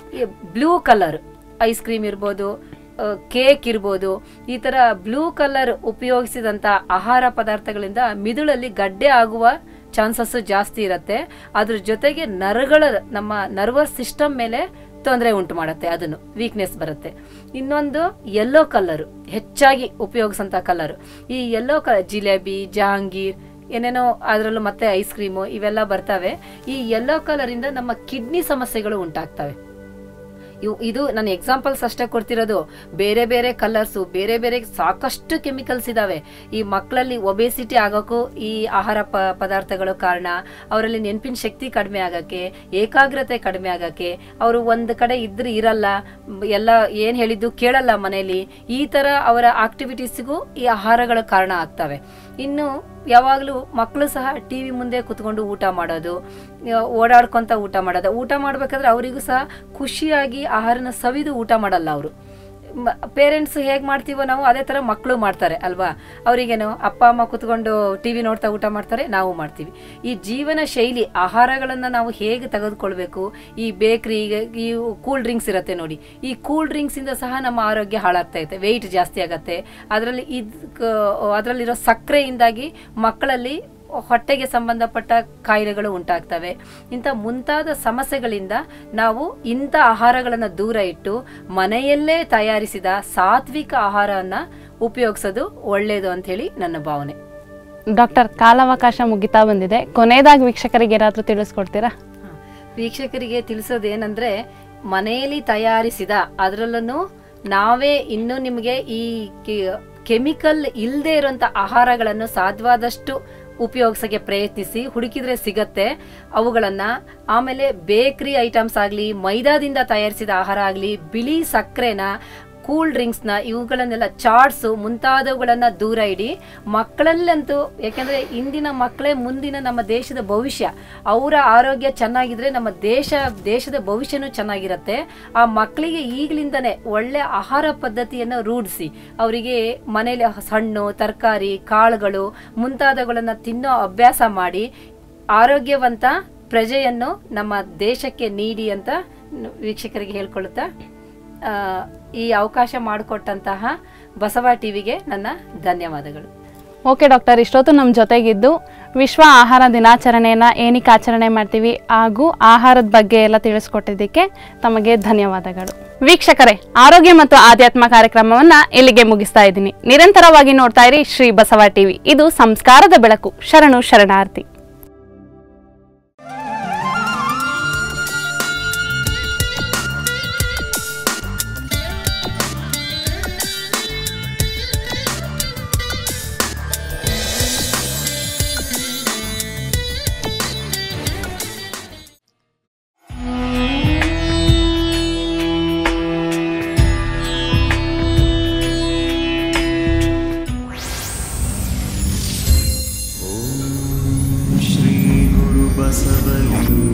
ಬ್ಲೂ ಕಲರ್ ಐಸ್ ಕ್ರೀಮ್ ಇರ್ಬೋದು ಕೇಕ್ ಇರ್ಬೋದು ಈ ಥರ ಬ್ಲೂ ಕಲರ್ ಉಪಯೋಗಿಸಿದಂಥ ಆಹಾರ ಪದಾರ್ಥಗಳಿಂದ ಮಿದುಳಲ್ಲಿ ಗಡ್ಡೆ ಆಗುವ ಚಾನ್ಸಸ್ ಜಾಸ್ತಿ ಇರುತ್ತೆ ಅದ್ರ ಜೊತೆಗೆ ನರಗಳ ನಮ್ಮ ನರ್ವಸ್ ಸಿಸ್ಟಮ್ ಮೇಲೆ ತೊಂದರೆ ಉಂಟು ಮಾಡುತ್ತೆ ಅದನ್ನು ವೀಕ್ನೆಸ್ ಬರುತ್ತೆ ಇನ್ನೊಂದು ಯೆಲ್ಲೋ ಕಲರ್ ಹೆಚ್ಚಾಗಿ ಉಪಯೋಗಿಸಂತ ಕಲರ್ ಈ ಯೆಲ್ಲೋ ಕಲರ್ ಜಿಲೇಬಿ ಜಹಾಂಗೀರ್ ಏನೇನೋ ಅದರಲ್ಲೂ ಮತ್ತೆ ಐಸ್ ಕ್ರೀಮು ಇವೆಲ್ಲ ಬರ್ತವೆ ಈ ಯೆಲ್ಲೋ ಕಲರಿಂದ ನಮ್ಮ ಕಿಡ್ನಿ ಸಮಸ್ಯೆಗಳು ಉಂಟಾಗ್ತವೆ ಇವು ಇದು ನಾನು ಎಕ್ಸಾಂಪಲ್ಸ್ ಅಷ್ಟೇ ಕೊಡ್ತಿರೋದು ಬೇರೆ ಬೇರೆ ಕಲರ್ಸು ಬೇರೆ ಬೇರೆ ಸಾಕಷ್ಟು ಕೆಮಿಕಲ್ಸ್ ಇದಾವೆ ಈ ಮಕ್ಕಳಲ್ಲಿ ಒಬೇಸಿಟಿ ಆಗೋಕ್ಕೂ ಈ ಆಹಾರ ಪ ಪದಾರ್ಥಗಳು ಕಾರಣ ಅವರಲ್ಲಿ ನೆನಪಿನ ಶಕ್ತಿ ಕಡಿಮೆ ಆಗಕ್ಕೆ ಏಕಾಗ್ರತೆ ಕಡಿಮೆ ಆಗಕ್ಕೆ ಅವರು ಒಂದು ಕಡೆ ಇದ್ರೆ ಇರಲ್ಲ ಮ್, ಎಲ್ಲ ಏನು ಹೇಳಿದ್ದು ಕೇಳಲ್ಲ ಮನೆಯಲ್ಲಿ ಈ ಥರ ಅವರ ಆಕ್ಟಿವಿಟೀಸ್ಗೂ ಈ ಆಹಾರಗಳು ಕಾರಣ ಆಗ್ತವೆ ಇನ್ನು ಯಾವಾಗಲೂ ಮಕ್ಕಳು ಸಹ ಟಿ ವಿ ಮುಂದೆ ಕುತ್ಕೊಂಡು ಊಟ ಮಾಡೋದು ಆ, ಓಡಾಡ್ಕೊಂತ ಊಟ ಮಾಡೋದು ಊಟ ಮಾಡ್ಬೇಕಾದ್ರೆ ಅವರಿಗೂ ಸಹ ಖುಷಿಯಾಗಿ ಆಹಾರನ ಸವಿದು ಊಟ ಮಾಡಲ್ಲ ಅವರು ಪೇರೆಂಟ್ಸ್ ಹೇಗೆ ಮಾಡ್ತೀವೋ ನಾವು ಅದೇ ಥರ ಮಕ್ಕಳು ಮಾಡ್ತಾರೆ ಅಲ್ವಾ ಅವರಿಗೇನು ಅಪ್ಪ ಅಮ್ಮ ಕುತ್ಕೊಂಡು ಟಿ ವಿ ನೋಡ್ತಾ ಊಟ ಮಾಡ್ತಾರೆ ನಾವು ಮಾಡ್ತೀವಿ ಈ ಜೀವನ ಶೈಲಿ ಆಹಾರಗಳನ್ನು ನಾವು ಹೇಗೆ ತೆಗೆದುಕೊಳ್ಬೇಕು ಈ ಬೇಕ್ರಿ ಈ ಕೂಲ್ ಡ್ರಿಂಕ್ಸ್ ಇರುತ್ತೆ ನೋಡಿ ಈ ಕೂಲ್ ಡ್ರಿಂಕ್ಸಿಂದ ಸಹ ನಮ್ಮ ಆರೋಗ್ಯ ಹಾಳಾಗ್ತಾ ಇದೆ ವೆಯ್ಟ್ ಜಾಸ್ತಿ ಆಗತ್ತೆ ಅದರಲ್ಲಿ ಇದು ಅದರಲ್ಲಿರೋ ಸಕ್ಕರೆಯಿಂದಾಗಿ ಮಕ್ಕಳಲ್ಲಿ ಹೊಟ್ಟೆಗೆ ಸಂಬಂಧಪಟ್ಟ ಕಾಯಿಲೆಗಳು ಉಂಟಾಗ್ತವೆ ಇಂಥ ಮುಂತಾದ ಸಮಸ್ಯೆಗಳಿಂದ ನಾವು ಇಂಥ ಆಹಾರಗಳನ್ನು ದೂರ ಇಟ್ಟು ಮನೆಯಲ್ಲೇ ತಯಾರಿಸಿದ ಸಾತ್ವಿಕ ಆಹಾರವನ್ನು ಉಪಯೋಗಿಸೋದು ಒಳ್ಳೆಯದು ಅಂಥೇಳಿ ನನ್ನ ಭಾವನೆ
ಡಾಕ್ಟರ್ ಕಾಲಾವಕಾಶ ಮುಗಿತಾ ಬಂದಿದೆ ಕೊನೆಯದಾಗಿ ವೀಕ್ಷಕರಿಗೆ ಏನಾದರೂ ತಿಳಿಸ್ಕೊಡ್ತೀರಾ
ವೀಕ್ಷಕರಿಗೆ ತಿಳಿಸೋದೇನೆಂದ್ರೆ ಮನೆಯಲ್ಲಿ ತಯಾರಿಸಿದ ಅದರಲ್ಲೂ ನಾವೇ ಇನ್ನೂ ನಿಮಗೆ ಈ ಕೆಮಿಕಲ್ ಇಲ್ಲದೆ ಇರುವಂತ ಆಹಾರಗಳನ್ನು ಸಾಧ್ಯವಾದಷ್ಟು ಉಪಯೋಗಿಸೋಕೆ ಪ್ರಯತ್ನಿಸಿ ಹುಡುಕಿದ್ರೆ ಸಿಗತ್ತೆ ಅವುಗಳನ್ನ ಆಮೇಲೆ ಬೇಕರಿ ಐಟಮ್ಸ್ ಆಗಲಿ ಮೈದಾದಿಂದ ತಯಾರಿಸಿದ ಆಹಾರ ಆಗಲಿ ಬಿಳಿ ಸಕ್ಕರೆನ ಕೂಲ್ ಡ್ರಿಂಕ್ಸ್ನ ಇವುಗಳನ್ನೆಲ್ಲ ಚಾಟ್ಸು ಮುಂತಾದವುಗಳನ್ನ ದೂರ ಇಡಿ ಮಕ್ಕಳಲ್ಲಂತೂ ಯಾಕೆಂದ್ರೆ ಇಂದಿನ ಮಕ್ಕಳೇ ಮುಂದಿನ ನಮ್ಮ ದೇಶದ ಭವಿಷ್ಯ ಅವರ ಆರೋಗ್ಯ ಚೆನ್ನಾಗಿದ್ರೆ ನಮ್ಮ ದೇಶ ದೇಶದ ಭವಿಷ್ಯನೂ ಚೆನ್ನಾಗಿರುತ್ತೆ ಆ ಮಕ್ಕಳಿಗೆ ಈಗಲಿಂದನೇ ಒಳ್ಳೆ ಆಹಾರ ಪದ್ಧತಿಯನ್ನು ರೂಢಿಸಿ ಅವರಿಗೆ ಮನೇಲಿ ಹಣ್ಣು ತರಕಾರಿ ಕಾಳುಗಳು ಮುಂತಾದವುಗಳನ್ನು ತಿನ್ನೋ ಅಭ್ಯಾಸ ಮಾಡಿ ಆರೋಗ್ಯವಂತ ಪ್ರಜೆಯನ್ನು ನಮ್ಮ ದೇಶಕ್ಕೆ ನೀಡಿ ಅಂತ ವೀಕ್ಷಕರಿಗೆ ಹೇಳ್ಕೊಳ್ಳುತ್ತಾ ಆ, ಈ ಅವಕಾಶ ಮಾಡಿಕೊಟ್ಟಂತಹ ಬಸವ ಟಿವಿಗೆ ನನ್ನ ಧನ್ಯವಾದಗಳು
ಓಕೆ ಡಾಕ್ಟರ್ ಇಷ್ಟೊತ್ತು ನಮ್ಮ ಜೊತೆಗಿದ್ದು ವಿಶ್ವ ಆಹಾರ ದಿನಾಚರಣೆಯನ್ನು ಏನಕ್ಕೆ ಆಚರಣೆ ಮಾಡ್ತೀವಿ ಹಾಗೂ ಆಹಾರದ ಬಗ್ಗೆ ಎಲ್ಲ ತಿಳಿಸ್ಕೊಟ್ಟಿದ್ದಕ್ಕೆ ತಮಗೆ ಧನ್ಯವಾದಗಳು ವೀಕ್ಷಕರೇ ಆರೋಗ್ಯ ಮತ್ತು ಆಧ್ಯಾತ್ಮ ಕಾರ್ಯಕ್ರಮವನ್ನ ಇಲ್ಲಿಗೆ ಮುಗಿಸ್ತಾ ಇದ್ದೀನಿ ನಿರಂತರವಾಗಿ ನೋಡ್ತಾ ಇರಿ ಶ್ರೀ ಬಸವ ಟಿವಿ ಇದು ಸಂಸ್ಕಾರದ ಬೆಳಕು ಶರಣು ಶರಣಾರ್ಥಿ
ಬಸವಲಿಂಗ